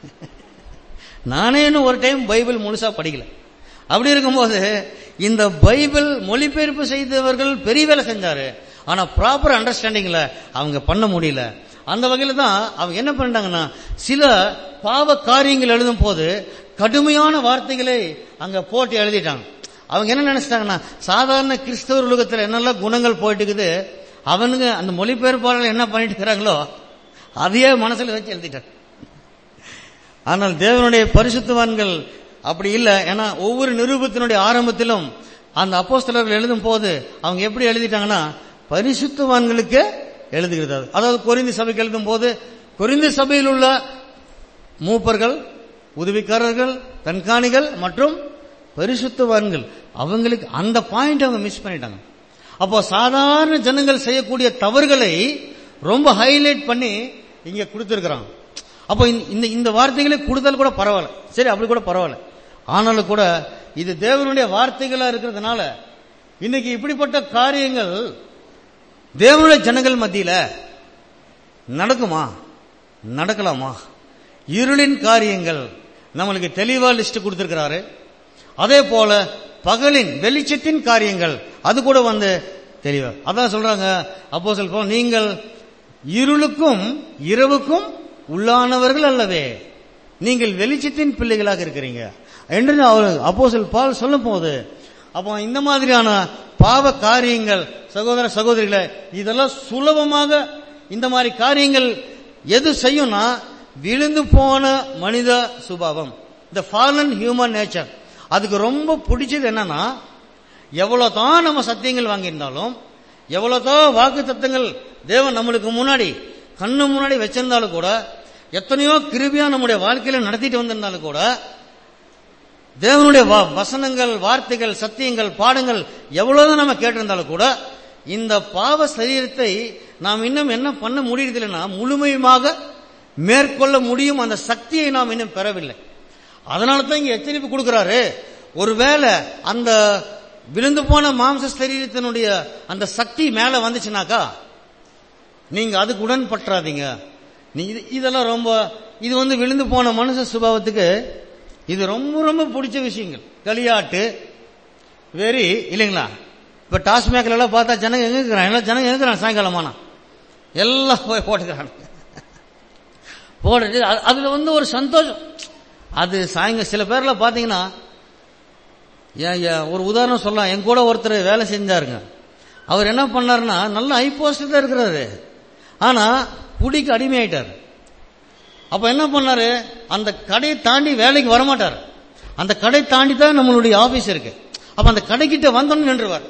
நானே இன்னும் ஒரு டைம் பைபிள் முழுசா படிக்கல அப்படி இருக்கும்போது இந்த பைபிள் மொழிபெயர்ப்பு செய்தவர்கள் பெரிய வேலை செஞ்சாரு ஆனா ப்ராப்பர் அண்டர்ஸ்டாண்டிங்ல அவங்க பண்ண முடியல அந்த வகையில தான் அவங்க என்ன பண்ணிட்டாங்கன்னா சில பாவ காரியங்கள் எழுதும் போது கடுமையான வார்த்தைகளை அங்க போட்டு எழுதிட்டாங்க அவங்க என்ன நினைச்சிட்டாங்கன்னா சாதாரண கிறிஸ்தவர் உலகத்தில் என்னெல்லாம் குணங்கள் போயிட்டு இருக்குது அவனுங்க அந்த மொழிபெயர்ப்பாளர்கள் என்ன பண்ணிட்டு இருக்கிறாங்களோ அதையே மனசுல வச்சு எழுதிட்டாங்க ஆனால் தேவனுடைய பரிசுத்தவான்கள் அப்படி இல்லை ஏன்னா ஒவ்வொரு நிரூபத்தினுடைய ஆரம்பத்திலும் அந்த அப்போஸ்தலர்கள் எழுதும் போது அவங்க எப்படி எழுதிட்டாங்கன்னா பரிசுத்தவான்களுக்கு எழுதுகிறது அது. அதாவது கொரிந்தி சபைக்கு எழுதும் போது கொரிந்தி சபையில் உள்ள மூப்பர்கள் உதவிக்காரர்கள் கண்காணிகள் மற்றும் பரிசுத்தவான்கள் அவங்களுக்கு அந்த பாயிண்ட் அவங்க மிஸ் பண்ணிட்டாங்க அப்போ சாதாரண ஜனங்கள் செய்யக்கூடிய தவறுகளை ரொம்ப ஹைலைட் பண்ணி இங்க கொடுத்திருக்கிறாங்க அப்போ இந்த- இந்த இந்த வார்த்தைகளை கொடுத்தால் கூட பரவாயில்ல சரி அப்படி கூட பரவாயில்ல ஆனாலும் கூட இது தேவனுடைய வார்த்தைகளா இருக்கிறதுனால இன்னைக்கு இப்படிப்பட்ட காரியங்கள் தேவனுடைய ஜனங்கள் மத்தியில நடக்குமா நடக்கலாமா இருளின் காரியங்கள் நம்மளுக்கு தெளிவா லிஸ்ட் கொடுத்திருக்கிறாரு அதே போல பகலின் வெளிச்சத்தின் காரியங்கள் அது கூட வந்து தெளிவா அதான் சொல்றாங்க அப்போ சொல்போம் நீங்கள் இருளுக்கும் இரவுக்கும் உள்ளானவர்கள் அல்லவே நீங்கள் வெளிச்சத்தின் பிள்ளைகளாக இருக்கிறீங்க என்று அவர் அப்போஸ்தலன் பால் சொல்லும் போது அப்போ இந்த மாதிரியான பாவ காரியங்கள் சகோதர சகோதரிகளே இதெல்லாம் சுலபமாக இந்த மாதிரி காரியங்கள் எது செய்யும்னா விழுந்து போன மனித சுபாவம் இந்த ஃபாலன் ஹியூமன் நேச்சர் அதுக்கு ரொம்ப பிடிச்சது என்னன்னா எவ்வளவு தான் நம்ம சத்தியங்கள் வாங்கியிருந்தாலும் எவ்வளவு தான் வாக்கு தத்தங்கள் தேவன் நம்மளுக்கு முன்னாடி கண்ணு முன்னாடி வச்சிருந்தாலும் கூட எத்தனையோ கிருபியா நம்முடைய வாழ்க்கையில நடத்திட்டு வந்திருந்தாலும் கூட தேவனுடைய வ- வசனங்கள் வார்த்தைகள் சத்தியங்கள் பாடங்கள் எவ்வளவுதான் நம்ம கேட்டிருந்தாலும் கூட இந்த பாவ சரீரத்தை நாம் இன்னும் என்ன பண்ண முடியறதில்லைன்னா முழுமையுமாக மேற்கொள்ள முடியும் அந்த சக்தியை நாம் இன்னும் பெறவில்லை அதனால தான் இங்க எச்சரிப்பு கொடுக்கிறாரு ஒருவேளை அந்த விழுந்து போன மாம்ச சரீரத்தினுடைய அந்த சக்தி மேல வந்துச்சுனாக்கா நீங்க அதுக்கு உடன்பற்றாதீங்க நீ இது- இதெல்லாம் ரொம்ப இது வந்து விழுந்து போன மனுஷ சுபாவத்துக்கு இது ரொம்ப ரொம்ப பிடிச்ச விஷயங்கள் களியாட்டு வெறி இல்லைங்களா இப்ப டாஸ்மேக்ல எல்லாம் பார்த்தா ஜனங்க எங்க இருக்கிறாங்க எல்லாம் ஜனங்க எங்க இருக்கிறாங்க சாயங்காலமானா எல்லாம் போய் போட்டுக்கிறாங்க போட்டுட்டு அது- அதுல வந்து ஒரு சந்தோஷம் அது சாயங்க சில பேர்ல பாத்தீங்கன்னா ஏன் ஏன் ஒரு உதாரணம் சொல்லலாம் என் கூட ஒருத்தர் வேலை செஞ்சாருங்க அவர் என்ன பண்ணாருன்னா நல்ல ஹை போஸ்ட் தான் இருக்கிறாரு ஆனா குடிக்கு அடிமையாயிட்டார் அப்ப என்ன பண்ணாரு அந்த கடையை தாண்டி வேலைக்கு வரமாட்டார் அந்த கடை தாண்டி தான் நம்மளுடைய ஆபீஸ் இருக்கு அப்ப அந்த கடைக்கிட்ட வந்தோன்னு நின்றுவார்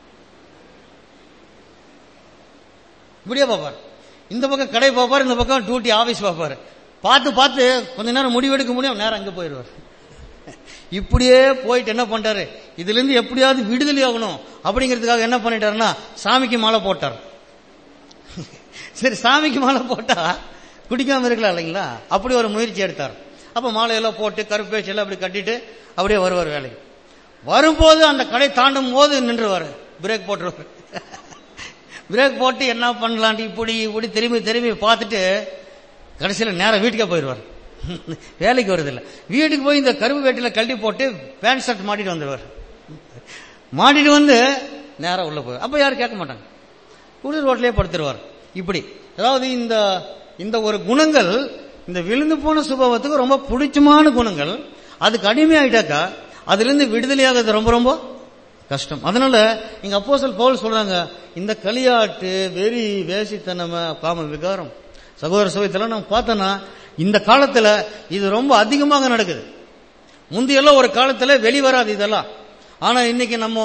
இப்படியே பார்ப்பார் இந்த பக்கம் கடை பார்ப்பார் இந்த பக்கம் டியூட்டி ஆபீஸ் பார்ப்பார் பார்த்து பார்த்து கொஞ்ச நேரம் முடிவெடுக்க முடியும் நேரம் அங்க போயிடுவார் இப்படியே போயிட்டு என்ன பண்ணிட்டாரு இதுல இருந்து எப்படியாவது விடுதலை ஆகணும் அப்படிங்கிறதுக்காக என்ன பண்ணிட்டாருன்னா சாமிக்கு மாலை போட்டார் சரி சாமிக்கு மாலை போட்டா குடிக்காம இருக்கலாம் இல்லைங்களா அப்படி ஒரு முயற்சி எடுத்தார் அப்ப மாலையெல்லாம் போட்டு கருப்பேச்சு எல்லாம் அப்படி கட்டிட்டு அப்படியே வருவார் வேலைக்கு வரும்போது அந்த கடை தாண்டும் போது நின்றுவார் பிரேக் போட்டுருவார் பிரேக் போட்டு என்ன பண்ணலான்ட்டு இப்படி இப்படி திரும்பி திரும்பி பார்த்துட்டு கடைசியில் நேரா வீட்டுக்கே போயிடுவார் வேலைக்கு வருதில்ல வீட்டுக்கு போய் இந்த கருப்பு வேட்டில கழட்டி போட்டு பேண்ட் ஷர்ட் மாட்டிட்டு வந்துடுவார் மாட்டிட்டு வந்து நேரா உள்ள போய் அப்ப யாரும் கேட்க மாட்டாங்க குளிர் ரோட்லயே படுத்துருவார் இப்படி அதாவது இந்த இந்த ஒரு குணங்கள் இந்த விழுந்து போன சுபாவத்துக்கு ரொம்ப பிடிச்சமான குணங்கள் அதுக்கு அடிமையாயிட்டாக்கா அதுல இருந்து விடுதலையாகிறது ரொம்ப ரொம்ப கஷ்டம் அதனால இங்க அப்போஸ்தலர் பவுல் சொல்றாங்க இந்த களியாட்டு வெறி வேசித்தனம காம விகாரம் சகோதர சபையத்தில் நம்ம பார்த்தோன்னா இந்த காலத்துல இது ரொம்ப அதிகமாக நடக்குது முந்தையெல்லாம் ஒரு காலத்துல வெளிவராது இதெல்லாம் ஆனா இன்னைக்கு நம்ம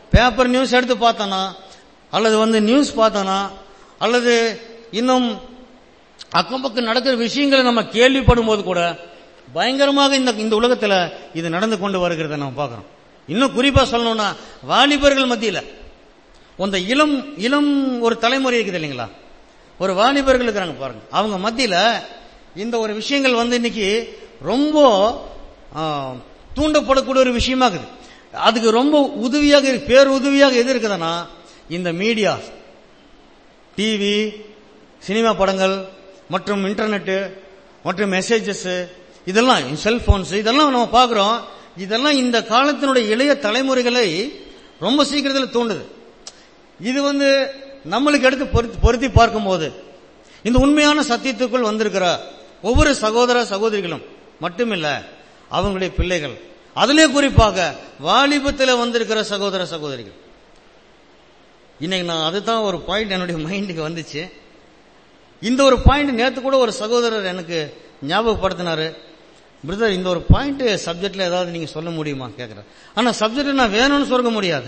பேப்பர் நியூஸ் எடுத்து பார்த்தானா அல்லது வந்து நியூஸ் பார்த்தானா அல்லது இன்னும் அக்கம் பக்கம் நடக்கிற விஷயங்களை நம்ம கேள்விப்படும் போது கூட பயங்கரமாக இந்த இந்த உலகத்துல இது நடந்து கொண்டு வருகிறத நம்ம பார்க்கிறோம் இன்னும் குறிப்பா சொல்லணும்னா வாலிபர்கள் மத்தியில அந்த இளம் இளம் ஒரு தலைமுறை இருக்குது இல்லைங்களா ஒரு வாலிபர்கள் இருக்கிறாங்க பாருங்க அவங்க மத்தியில இந்த ஒரு விஷயங்கள் வந்து இன்னைக்கு ரொம்ப ஆ, தூண்டப்படக்கூடிய ஒரு விஷயமா இருக்குது அதுக்கு ரொம்ப உதவியாக இருக்கு- பேருதவியாக எது இருக்குதுன்னா இந்த மீடியா டிவி சினிமா படங்கள் மற்றும் இன்டர்நெட் மற்றும் மெசேஜஸ் இதெல்லாம் செல்போன்ஸ் இதெல்லாம் நம்ம பார்க்கிறோம் இதெல்லாம் இந்த காலத்தினுடைய இளைய தலைமுறைகளை ரொம்ப சீக்கிரத்தில் தூண்டுது இது வந்து நம்மளுக்கு எடுத்து பொருத்தி பொருத்தி பார்க்கும்போது இந்த உண்மையான சத்தியத்துக்குள் வந்திருக்கிற ஒவ்வொரு சகோதர சகோதரிகளும் மட்டுமில்ல அவங்களுடைய பிள்ளைகள் அதிலே குறிப்பாக வாலிபத்தில் வந்திருக்கிற சகோதர சகோதரிகள் இன்னைக்கு நான் அதுதான் ஒரு பாயிண்ட் என்னுடைய மைண்டுக்கு வந்துச்சு இந்த ஒரு பாயிண்ட் நேத்து கூட ஒரு சகோதரர் எனக்கு ஞாபகப்படுத்தினாரு பிரதர் இந்த ஒரு பாயிண்ட் சப்ஜெக்ட்ல ஏதாவது நீங்க சொல்ல முடியுமா கேக்குறேன் ஆனா சப்ஜெக்ட் நான் வேணும்னு சொல்ல முடியாது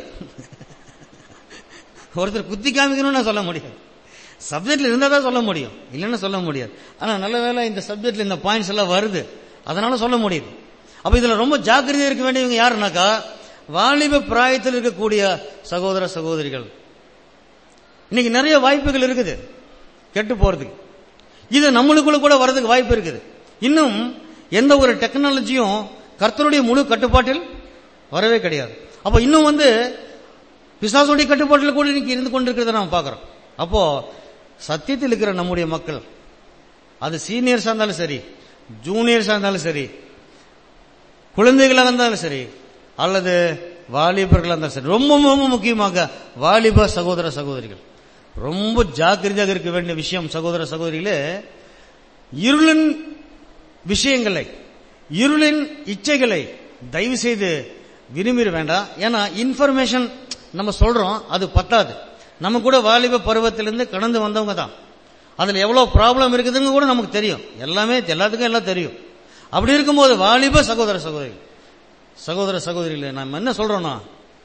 ஒருத்தர் குத்தி காமிக்கணும்னு நான் சொல்ல முடியாது சப்ஜெக்ட்ல இருந்தா தான் சொல்ல முடியும் இல்லைன்னா சொல்ல முடியாது ஆனா நல்ல வேளை இந்த சப்ஜெக்ட்ல இந்த பாயிண்ட்ஸ் எல்லாம் வருது அதனால சொல்ல முடியுது அப்ப இதுல ரொம்ப ஜாக்கிரதையா இருக்க வேண்டியவங்க யாருனாக்கா வாலிப பிராயத்தில் இருக்கக்கூடிய சகோதர சகோதரிகள் இன்னைக்கு நிறைய வாய்ப்புகள் இருக்குது கெட்டு போறதுக்கு இது நம்மளுக்குள்ள கூட வர்றதுக்கு வாய்ப்பு இருக்குது இன்னும் எந்த ஒரு டெக்னாலஜியும் கர்த்தருடைய முழு கட்டுப்பாட்டில் வரவே கிடையாது அப்ப இன்னும் வந்து பிசாசுடைய கட்டுப்பாட்டில் கூட இன்னைக்கு இருந்து கொண்டிருக்கிறத நாம் பார்க்கிறோம் அப்போ சத்தியத்தில் இருக்கிற நம்முடைய மக்கள் அது சீனியர்ஸா இருந்தாலும் சரி ஜூனியர்ஸா இருந்தாலும் சரி குழந்தைகளாக இருந்தாலும் சரி அல்லது வாலிபர்களாக இருந்தாலும் சரி ரொம்ப ரொம்ப முக்கியமாக வாலிப சகோதர சகோதரிகள் ரொம்ப ஜாக்கிரதையாக இருக்க வேண்டிய விஷயம் சகோதர சகோதரிகளே இருளின் விஷயங்களை இருளின் இச்சைகளை தயவு செய்து விரும்பிட வேண்டாம் ஏன்னா இன்ஃபர்மேஷன் நம்ம சொல்றோம் அது பத்தாது நம்ம கூட வாலிப பருவத்திலிருந்து கடந்து வந்தவங்க தான் அதுல எவ்வளவு ப்ராப்ளம் இருக்குதுன்னு கூட நமக்கு தெரியும் எல்லாமே எல்லாத்துக்கும் எல்லாம் தெரியும் அப்படி இருக்கும்போது வாலிப சகோதர சகோதரி சகோதர சகோதரிகளே நம்ம என்ன சொல்றோம்னா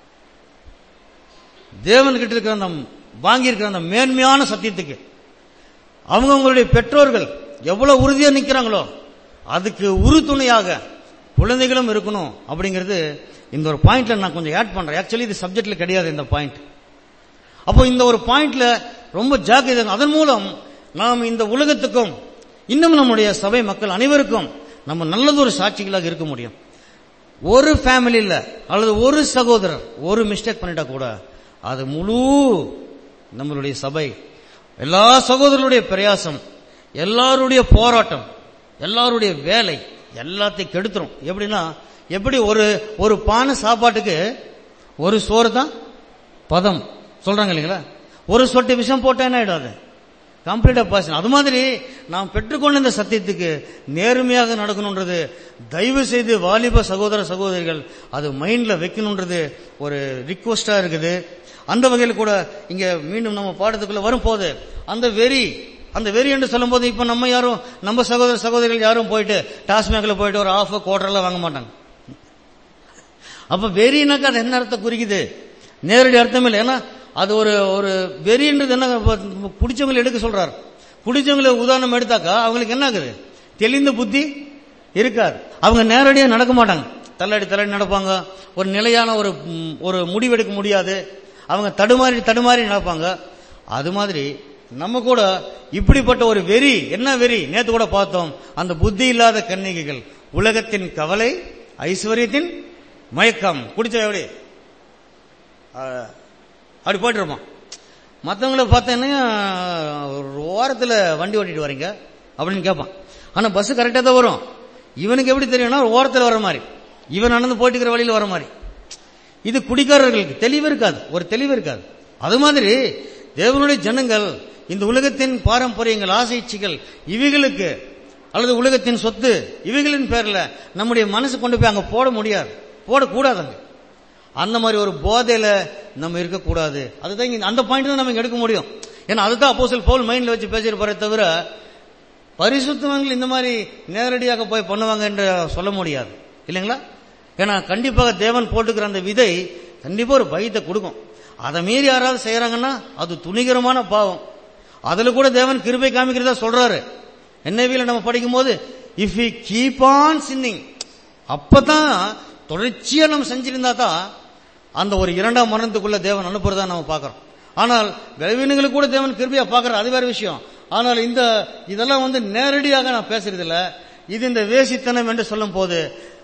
தேவன்கிட்ட இருக்கிற அந்த வாங்கி இருக்கிற அந்த மேன்மையான சத்தியத்துக்கு அவங்கவுங்களுடைய பெற்றோர்கள் எவ்வளவு உறுதியா நிக்கிறாங்களோ அதுக்கு உறுதுணையாக குழந்தைகளும் இருக்கணும் அப்படிங்கிறது இந்த ஒரு பாயிண்ட்ல நான் கொஞ்சம் ஆட் பண்றேன் ஆக்சுவலி இது சப்ஜெக்ட்ல கிடையாது இந்த பாயிண்ட் அப்போ இந்த ஒரு பாயிண்ட்ல ரொம்ப ஜாக்கிரதை அதன் மூலம் நாம் இந்த உலகத்துக்கும் இன்னும் நம்முடைய சபை மக்கள் அனைவருக்கும் நம்ம நல்லதொரு சாட்சிகளாக இருக்க முடியும் ஒரு ஃபேமிலியில அல்லது ஒரு சகோதரர் ஒரு மிஸ்டேக் பண்ணிட்டா கூட அது முழு நம்மளுடைய சபை எல்லா சகோதரருடைய பிரயாசம் எல்லாருடைய போராட்டம் எல்லாருடைய வேலை எல்லாத்தையும் கெடுத்துரும் எப்படின்னா எப்படி ஒரு ஒரு பானை சாப்பாட்டுக்கு ஒரு சோறு தான் பதம் சொல்றாங்க இல்லைங்களா ஒரு சொட்டு விஷம் போட்டா என்ன ஆயிடும் அது கம்ப்ளீட்டா பாசன் அது மாதிரி நாம் பெற்றுக்கொண்ட இந்த சத்தியத்துக்கு நேர்மையாக நடக்கணுன்றது தயவு செய்து வாலிப சகோதர சகோதரிகள் அது மைண்ட்ல வைக்கணுன்றது ஒரு ரிக்வஸ்டா இருக்குது அந்த வகையில் கூட இங்க மீண்டும் நம்ம பாடத்துக்குள்ள வரும் போது அந்த வெறி அந்த வெறி என்று சொல்லும்போது இப்ப நம்ம யாரும் நம்ம சகோதர சகோதரிகள் யாரும் போயிட்டு டாஸ்மேக்ல போயிட்டு ஒரு ஆஃப் குவார்டர் எல்லாம் வாங்க மாட்டாங்க அப்ப வெறினாக்கா அது என்ன அர்த்தம் குறிக்குது நேரடி அர்த்தம் இல்லை ஏன்னா அது ஒரு ஒரு வெறின்றது என்ன இப்ப குடிச்சவங்களை எடுக்க சொல்றாரு குடிச்சவங்களை உதாரணம் எடுத்தாக்கா அவங்களுக்கு என்ன ஆகுது தெளிந்த புத்தி இருக்காது அவங்க நேரடியா நடக்க மாட்டாங்க தள்ளாடி தள்ளாடி நடப்பாங்க ஒரு நிலையான ஒரு ம், ஒரு முடிவெடுக்க முடியாது அவங்க தடுமாறி தடுமாறி நடப்பாங்க அது மாதிரி நம்ம கூட இப்படிப்பட்ட ஒரு வெறி என்ன வெறி நேத்து கூட பார்த்தோம் அந்த புத்தி இல்லாத கன்னிகைகள் உலகத்தின் கவலை ஐஸ்வர்யத்தின் மயக்கம் குடிச்ச எப்படி ஆஹ், அப்படி போயிட்டு இருப்பான் மற்றவங்கள பார்த்தேன்னா ஒரு ஓரத்தில் வண்டி ஓட்டிட்டு வரீங்க அப்படின்னு கேட்பான் ஆனால் பஸ் கரெக்டாக தான் வரும் இவனுக்கு எப்படி தெரியும்னா ஒரு ஓரத்தில் வர மாதிரி இவன் நடந்து போயிட்டு இருக்கிற வழியில் வர மாதிரி இது குடிக்காரர்களுக்கு தெளிவு இருக்காது ஒரு தெளிவு இருக்காது அது மாதிரி தேவனுடைய ஜனங்கள் இந்த உலகத்தின் பாரம்பரியங்கள் ஆசைச்சிகள் இவைகளுக்கு அல்லது உலகத்தின் சொத்து இவைகளின் பேர்ல நம்முடைய மனசு கொண்டு போய் அங்க போட முடியாது போடக்கூடாதுங்க அந்த மாதிரி ஒரு போதையில நம்ம இருக்கக்கூடாது அதுதான் இங்க- அந்த பாயிண்ட் தான் நம்ம இங்க எடுக்க முடியும் ஏன்னா அதுதான் அப்போஸ்தலர் பவுல் மைண்ட்ல வச்சு பேசியிருப்பாரே தவிர பரிசுத்தவங்கள் இந்த மாதிரி நேரடியாக போய் பண்ணுவாங்க என்று சொல்ல முடியாது இல்லைங்களா ஏன்னா கண்டிப்பாக தேவன் போட்டுக்கிற அந்த விதை கண்டிப்பா ஒரு பயத்தை கொடுக்கும் அதை மீறி யாராவது செய்யறாங்கன்னா அது துணிகரமான பாவம் அதுல கூட தேவன் கிருபை காமிக்கிறதா சொல்றாரு என்ஐவியில நம்ம படிக்கும் போது if you keep on sinning அப்பதான் தொடர்ச்சியா நம்ம செஞ்சிருந்தா தான் அந்த ஒரு இரண்டாம் மரணத்துக்குள்ள தேவன் அனுப்புறதா நம்ம பார்க்கிறோம் ஆனால் பலவீனங்களுக்கு கூட தேவன் கிருபையா பார்க்கறாரு அது வேற விஷயம் ஆனால் இந்த இதெல்லாம் வந்து நேரடியாக நான் பேசுறது இல்ல இது இந்த வேசித்தனம் என்று சொல்லும் போது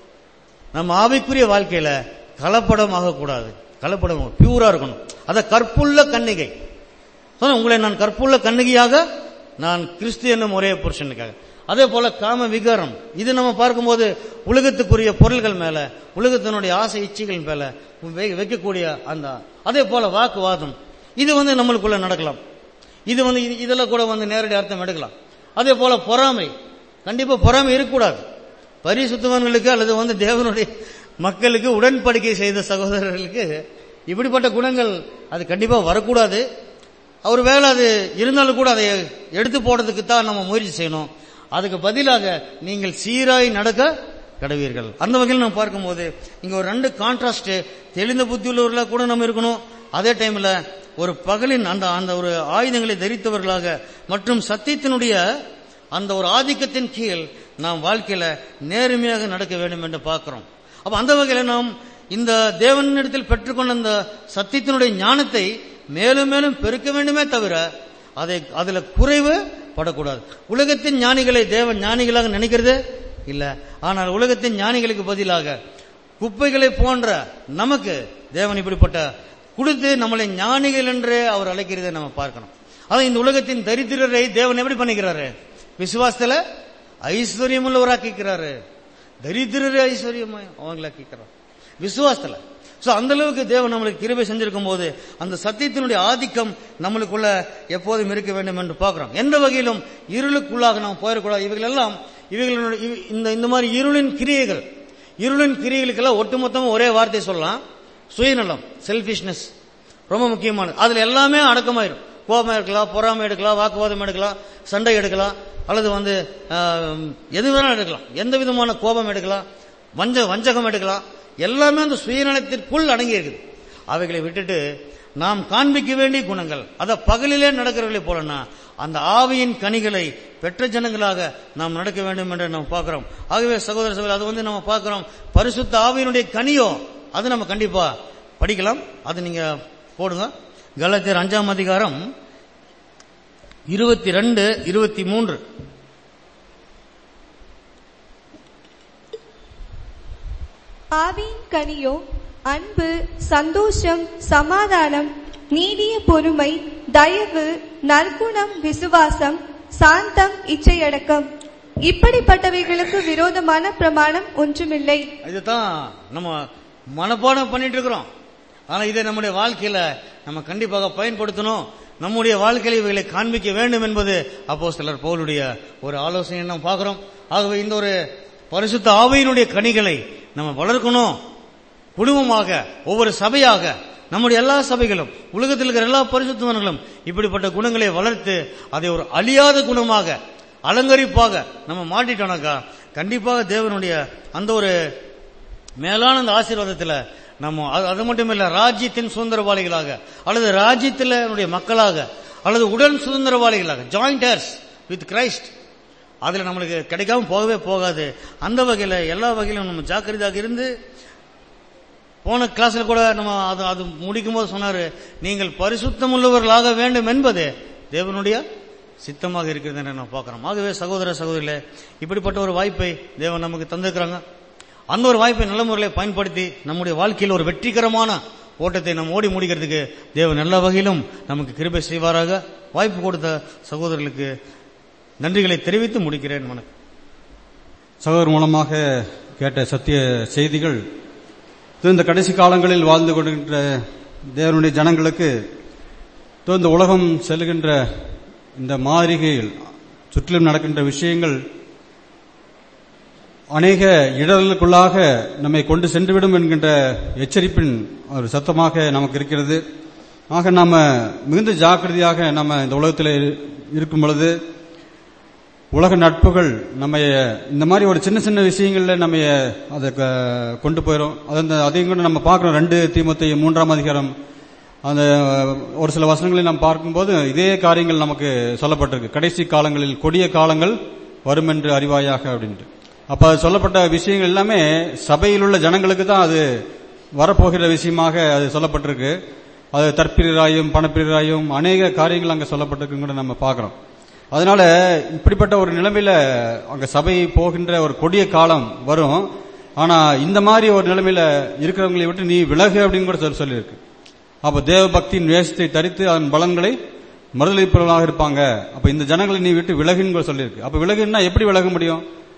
நம்ம ஆவிக்குரிய வாழ்க்கையில கலப்படம் ஆகக்கூடாது கலப்படம் பியூரா இருக்கணும் அத கற்புள்ள கன்னிகை சொன்னேன், உங்களை நான் கற்புள்ள கன்னிகையாக நான் கிறிஸ்து என்னும் ஒரே புருஷனுக்காக அதே போல காம விகாரம் இது நம்ம பார்க்கும்போது உலகத்துக்குரிய பொருள்கள் மேல உலகத்தினுடைய ஆசை இச்சைகள் மேல வை- வைக்கக்கூடிய அந்த அதே போல வாக்குவாதம் இது வந்து நம்மளுக்குள்ள நடக்கலாம் இது வந்து இது- இதெல்லாம் கூட வந்து நேரடி அர்த்தம் எடுக்கலாம் அதே போல பொறாமை கண்டிப்பா பொறாமை இருக்கக்கூடாது பரிசுத்தவான்களுக்கு அல்லது வந்து தேவனுடைய மக்களுக்கு உடன்படிக்கை செய்த சகோதரர்களுக்கு இப்படிப்பட்ட குணங்கள் அது கண்டிப்பா வரக்கூடாது அவர் வேலை அது இருந்தாலும் கூட அதை எடுத்து போடுறதுக்கு தான் நம்ம முயற்சி செய்யணும் அதுக்கு பதிலாக நீங்கள் சீராய் நடக்க கடவீர்கள் அந்த வகையில் நம்ம பார்க்கும்போது இங்க ஒரு ரெண்டு கான்ட்ராஸ்ட் தெளிந்த புத்தி உள்ளவர்களாக கூட நம்ம இருக்கணும் அதே டைம்ல ஒரு பகலின் அந்த அந்த ஒரு ஆயுதங்களை தரித்தவர்களாக மற்றும் சத்தியத்தினுடைய அந்த ஒரு ஆதிக்கத்தின் கீழ் நாம் வாழ்க்கையில நேர்மையாக நடக்க வேண்டும் என்று பார்க்கிறோம் அப்ப அந்த வகையில நாம் இந்த தேவனிடத்தில் பெற்றுக்கொண்ட அந்த சத்தியத்தினுடைய ஞானத்தை மேலும் மேலும் பெருக்க வேண்டுமே தவிர அதை அதுல குறைவு படக்கூடாது உலகத்தின் ஞானிகளை தேவன் ஞானிகளாக நினைக்கிறது இல்ல ஆனால் உலகத்தின் ஞானிகளுக்கு பதிலாக குப்பைகளை போன்ற நமக்கு தேவன் இப்படிப்பட்ட கொடுத்து நம்மளை ஞானிகள் என்று அவர் அழைக்கிறதை நம்ம பார்க்கணும் அதான் இந்த உலகத்தின் தரித்திரரை தேவன் எப்படி பண்ணிக்கிறாரு விசுவாசத்துல ஐஸ்வர்யம் உள்ளவராக்கிக்கிறாரு தரித்திரரை ஐஸ்வர்யம் அவங்களாக்கிக்கிறார் விசுவாசத்துல சோ அந்த அளவுக்கு தேவன் நம்மளுக்கு கிருபை செஞ்சிருக்கும் போது அந்த சத்தியத்தினுடைய ஆதிக்கம் நம்மளுக்குள்ள எப்போதும் இருக்க வேண்டும் என்று பார்க்கிறோம் எந்த வகையிலும் இருளுக்குள்ளாக நாம் போயிடக்கூடாது இவைகள் எல்லாம் இவைகளுடைய இவ- இந்த இந்த மாதிரி இருளின் கிரியைகள் இருளின் கிரியைகளுக்கெல்லாம் ஒட்டுமொத்தமா ஒரே வார்த்தை சொல்லலாம் சுயநலம் செல்பிஷ்னஸ் ரொம்ப முக்கியமானது அதுல எல்லாமே அடக்கமாயிரும் கோபம் எடுக்கலாம் பொறாமை எடுக்கலாம் வாக்குவாதம் எடுக்கலாம் சண்டை எடுக்கலாம் அல்லது வந்து ஆஹ், எது வேணாலும் எடுக்கலாம் எந்த விதமான கோபம் எடுக்கலாம் வஞ்ச வஞ்சகம் எடுக்கலாம் எல்லாமே அந்த சுயநலத்திற்குள் அடங்கி இருக்குது அவைகளை விட்டுட்டு நாம் காண்பிக்க வேண்டிய குணங்கள் அத பகலிலே நடக்கிறவர்களை போலனா அந்த ஆவியின் கனிகளை பெற்ற ஜனங்களாக நாம் நடக்க வேண்டும் என்று நாம் பார்க்கிறோம் ஆகவே சகோதர சகோதரி அது வந்து நம்ம பார்க்கிறோம் பரிசுத்த ஆவியினுடைய கனியோ அது நம்ம கண்டிப்பா படிக்கலாம் அது நீங்க போடுங்க கலாத்தியர் அஞ்சாம் அதிகாரம் இருபத்தி ரெண்டு இருபத்தி மூன்று ஆவியின் கனியோ அன்பு சந்தோஷம் சமாதானம் நீடிய பொறுமை தயவு நற்குணம் விசுவாசம் சாந்தம் இச்சையடக்கம் இப்படிப்பட்டவைகளுக்கு விரோதமான பிரமாணம் ஒன்றுமில்லை இதுதான் நம்ம மனப்பாடம் பண்ணிட்டு இருக்கிறோம் ஆனா இதை நம்முடைய வாழ்க்கையில நம்ம கண்டிப்பாக பயன்படுத்தணும் நம்முடைய வாழ்க்கையில இவைகளை காண்பிக்க வேண்டும் என்பது அப்போ சிலர் பவுலுடைய ஒரு ஆலோசனை நம்ம பார்க்கிறோம் ஆகவே இந்த ஒரு பரிசுத்த ஆவையினுடைய கனிகளை நம்ம வளர்க்கணும் குடும்பமாக ஒவ்வொரு சபையாக நம்முடைய எல்லா சபைகளும் உலகத்தில் இருக்கிற எல்லா பரிசுத்தவர்களும் இப்படிப்பட்ட குணங்களை வளர்த்து அதை ஒரு அழியாத குணமாக அலங்கரிப்பாக நம்ம மாட்டிட்டோம்னாக்கா கண்டிப்பாக தேவனுடைய அந்த ஒரு மேலான அந்த ஆசீர்வாதத்துல நம்ம அது- அது மட்டும் இல்ல ராஜ்யத்தின் சுதந்திரவாளிகளாக அல்லது ராஜ்யத்தினுடைய மக்களாக அல்லது உடன் சுதந்திரவாளிகளாக ஜாயிண்டர்ஸ் வித் கிரைஸ்ட் அதுல நம்மளுக்கு கிடைக்காம போகவே போகாது அந்த வகையில எல்லா வகையிலும் நம்ம ஜாக்கிரதையாக இருந்து போன கிளாஸ்ல கூட நம்ம அது அது முடிக்கும் போது சொன்னாரு நீங்கள் பரிசுத்தம் உள்ளவர்களாக வேண்டும் என்பது தேவனுடைய சித்தமாக இருக்கிறது என்று நம்ம பார்க்கிறோம் ஆகவே சகோதர சகோதரிகளே இப்படிப்பட்ட ஒரு வாய்ப்பை தேவன் நமக்கு தந்திருக்கிறாங்க அந்த ஒரு வாய்ப்பை நல்ல முறையில் பயன்படுத்தி நம்முடைய வாழ்க்கையில் ஒரு வெற்றிகரமான ஓட்டத்தை நம்ம ஓடி முடிக்கிறதுக்கு தேவன் எல்லா வகையிலும் நமக்கு கிருபை செய்வாராக வாய்ப்பு கொடுத்த சகோதரர்களுக்கு நன்றிகளை தெரிவித்து முடிக்கிறேன் வணக்கம் சகோதரர் மூலமாக கேட்ட சத்திய செய்திகள் இது இந்த கடைசி காலங்களில் வாழ்ந்து கொண்டிருக்கின்ற தேவனுடைய ஜனங்களுக்கு இது இந்த உலகம் செல்கின்ற இந்த மாளிகையில் சுற்றிலும் நடக்கின்ற விஷயங்கள் அநேக இடர்களுக்குள்ளாக நம்மை கொண்டு சென்றுவிடும் என்கின்ற எச்சரிப்பின் ஒரு சத்தமாக நமக்கு இருக்கிறது ஆக நாம மிகுந்த ஜாக்கிரதையாக நம்ம இந்த உலகத்தில் இருக்கும் பொழுது உலக நட்புகள் நம்ம இந்த மாதிரி ஒரு சின்ன சின்ன விஷயங்கள்ல நம்ம அதை க- கொண்டு போயிடும் அது அந்த அதையும் கூட நம்ம பார்க்கிறோம் ரெண்டு தீமத்தை மூன்றாம் அதிகாரம் அந்த ஒரு சில வசனங்களை நாம் பார்க்கும்போது இதே காரியங்கள் நமக்கு சொல்லப்பட்டிருக்கு கடைசி காலங்களில் கொடிய காலங்கள் வரும் என்று அறிவாயாக அப்படின்ட்டு அப்ப அது சொல்லப்பட்ட விஷயங்கள் எல்லாமே சபையில் உள்ள ஜனங்களுக்கு தான் அது வரப்போகிற விஷயமாக அது சொல்லப்பட்டிருக்கு அது தற்பிரியராயும் பணப்பிரியராயும் அநேக காரியங்கள் அங்க சொல்லப்பட்டிருக்குன்னு கூட நம்ம பார்க்கிறோம் அதனால இப்படிப்பட்ட ஒரு நிலைமையில அங்க சபை போகின்ற ஒரு கொடிய காலம் வரும் ஆனா இந்த மாதிரி ஒரு நிலைமையில இருக்கிறவங்களை விட்டு நீ விலகு அப்படின்னு கூட சொல்லி சொல்லியிருக்கு அப்ப தேவ பக்தியின் வேஷத்தை தரித்து அதன் பலன்களை மறுதளிப்பவர்களாக இருப்பாங்க அப்ப இந்த ஜனங்களை நீ விட்டு விலகுன்னு கூட சொல்லியிருக்கு அப்ப விலகுன்னா எப்படி விலக முடியும்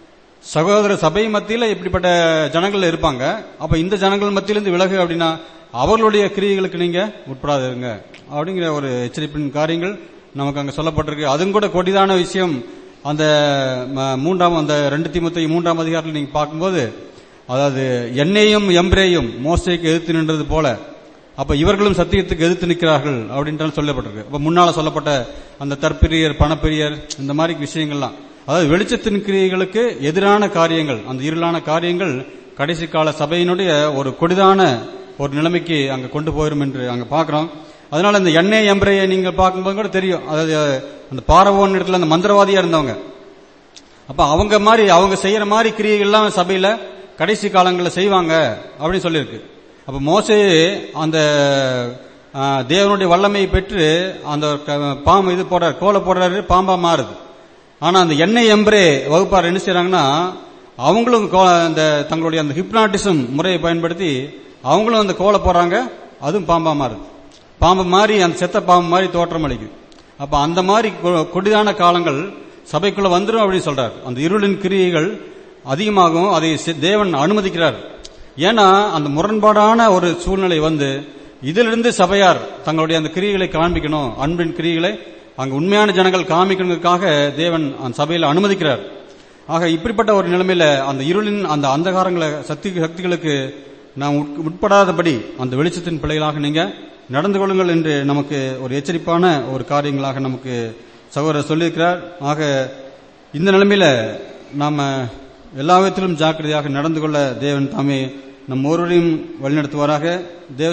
சகோதர சபை மத்தியில இப்படிப்பட்ட ஜனங்கள் இருப்பாங்க அப்ப இந்த ஜனங்கள் மத்தியிலிருந்து விலகு அப்படின்னா அவர்களுடைய கிரியைகளுக்கு நீங்க உட்படாதிருங்க அப்படிங்கிற ஒரு எச்சரிப்பின் காரியங்கள் நமக்கு அங்க சொல்லப்பட்டிருக்கு அதுவும் கூட கொடிதான விஷயம் அந்த ம- மூன்றாம் அந்த ரெண்டு தீமத்தை மூன்றாம் அதிகாரத்தில் நீங்க பார்க்கும்போது அதாவது எண்ணெயும் எம்ப்ரேயும் மோசைக்கு எதிர்த்து நின்றது போல அப்ப இவர்களும் சத்தியத்துக்கு எதிர்த்து நிற்கிறார்கள் அப்படின்ட்டு சொல்லப்பட்டிருக்கு அப்ப முன்னால சொல்லப்பட்ட அந்த தற்பிரியர் பணப்பிரியர் இந்த மாதிரி விஷயங்கள்லாம் அதாவது வெளிச்சத்தின் கிரியைகளுக்கு எதிரான காரியங்கள் அந்த இருளான காரியங்கள் கடைசி கால சபையினுடைய ஒரு கொடிதான ஒரு நிலைமைக்கு அங்க கொண்டு போயிரும் என்று அங்க பார்க்கிறோம் அதனால இந்த எண்ணெய் எம்பரையை நீங்க பார்க்கும்போது கூட தெரியும் அதாவது அந்த பாரவோன் இடத்துல அந்த மந்திரவாதியா இருந்தவங்க அப்ப அவங்க மாதிரி அவங்க செய்யற மாதிரி கிரியைகள்லாம் சபையில கடைசி காலங்களில் செய்வாங்க அப்படின்னு சொல்லியிருக்கு அப்ப மோசே அந்த ஆ, தேவனுடைய வல்லமையை பெற்று அந்த க- பாம்பு இது போடுறாரு கோலை போடுறாரு பாம்பா மாறுது ஆனா அந்த எண்ணெய் எம்பரே வகுப்பார் என்ன செய்றாங்கன்னா அவங்களும் கோ- அந்த தங்களுடைய அந்த ஹிப்னாட்டிசம் முறையை பயன்படுத்தி அவங்களும் அந்த கோலை போடுறாங்க அதுவும் பாம்பா மாறுது பாம்பு மாதிரி அந்த செத்த பாம்பு மாதிரி தோற்றம் அளிக்குது அப்ப அந்த மாதிரி கொ- கொடிதான காலங்கள் சபைக்குள்ள வந்துரும் அப்படின்னு சொல்றாரு அந்த இருளின் கிரியைகள் அதிகமாகும் அதை சி- தேவன் அனுமதிக்கிறார் ஏன்னா அந்த முரண்பாடான ஒரு சூழ்நிலை வந்து இதிலிருந்து சபையார் தங்களுடைய அந்த கிரியைகளை காண்பிக்கணும் அன்பின் கிரியைகளை அங்க உண்மையான ஜனங்கள் காமிக்கணுக்காக தேவன் அந்த சபையில அனுமதிக்கிறார் ஆக இப்படிப்பட்ட ஒரு நிலைமையில அந்த இருளின் அந்த அந்தகாரங்களை சக்தி சக்திகளுக்கு நாம் உட்- உட்படாதபடி அந்த வெளிச்சத்தின் பிள்ளைகளாக நீங்க நடந்து கொள்ளுங்கள் என்று நமக்கு ஒரு எச்சரிப்பான ஒரு காரியங்களாக நமக்கு சகோதரர் சொல்லியிருக்கிறார் ஆக இந்த நிலைமையில நாம எல்லா விதத்திலும் ஜாக்கிரதையாக நடந்து கொள்ள தேவன் தாமே நம் ஒருவரையும் வழிநடத்துவாராக தேவ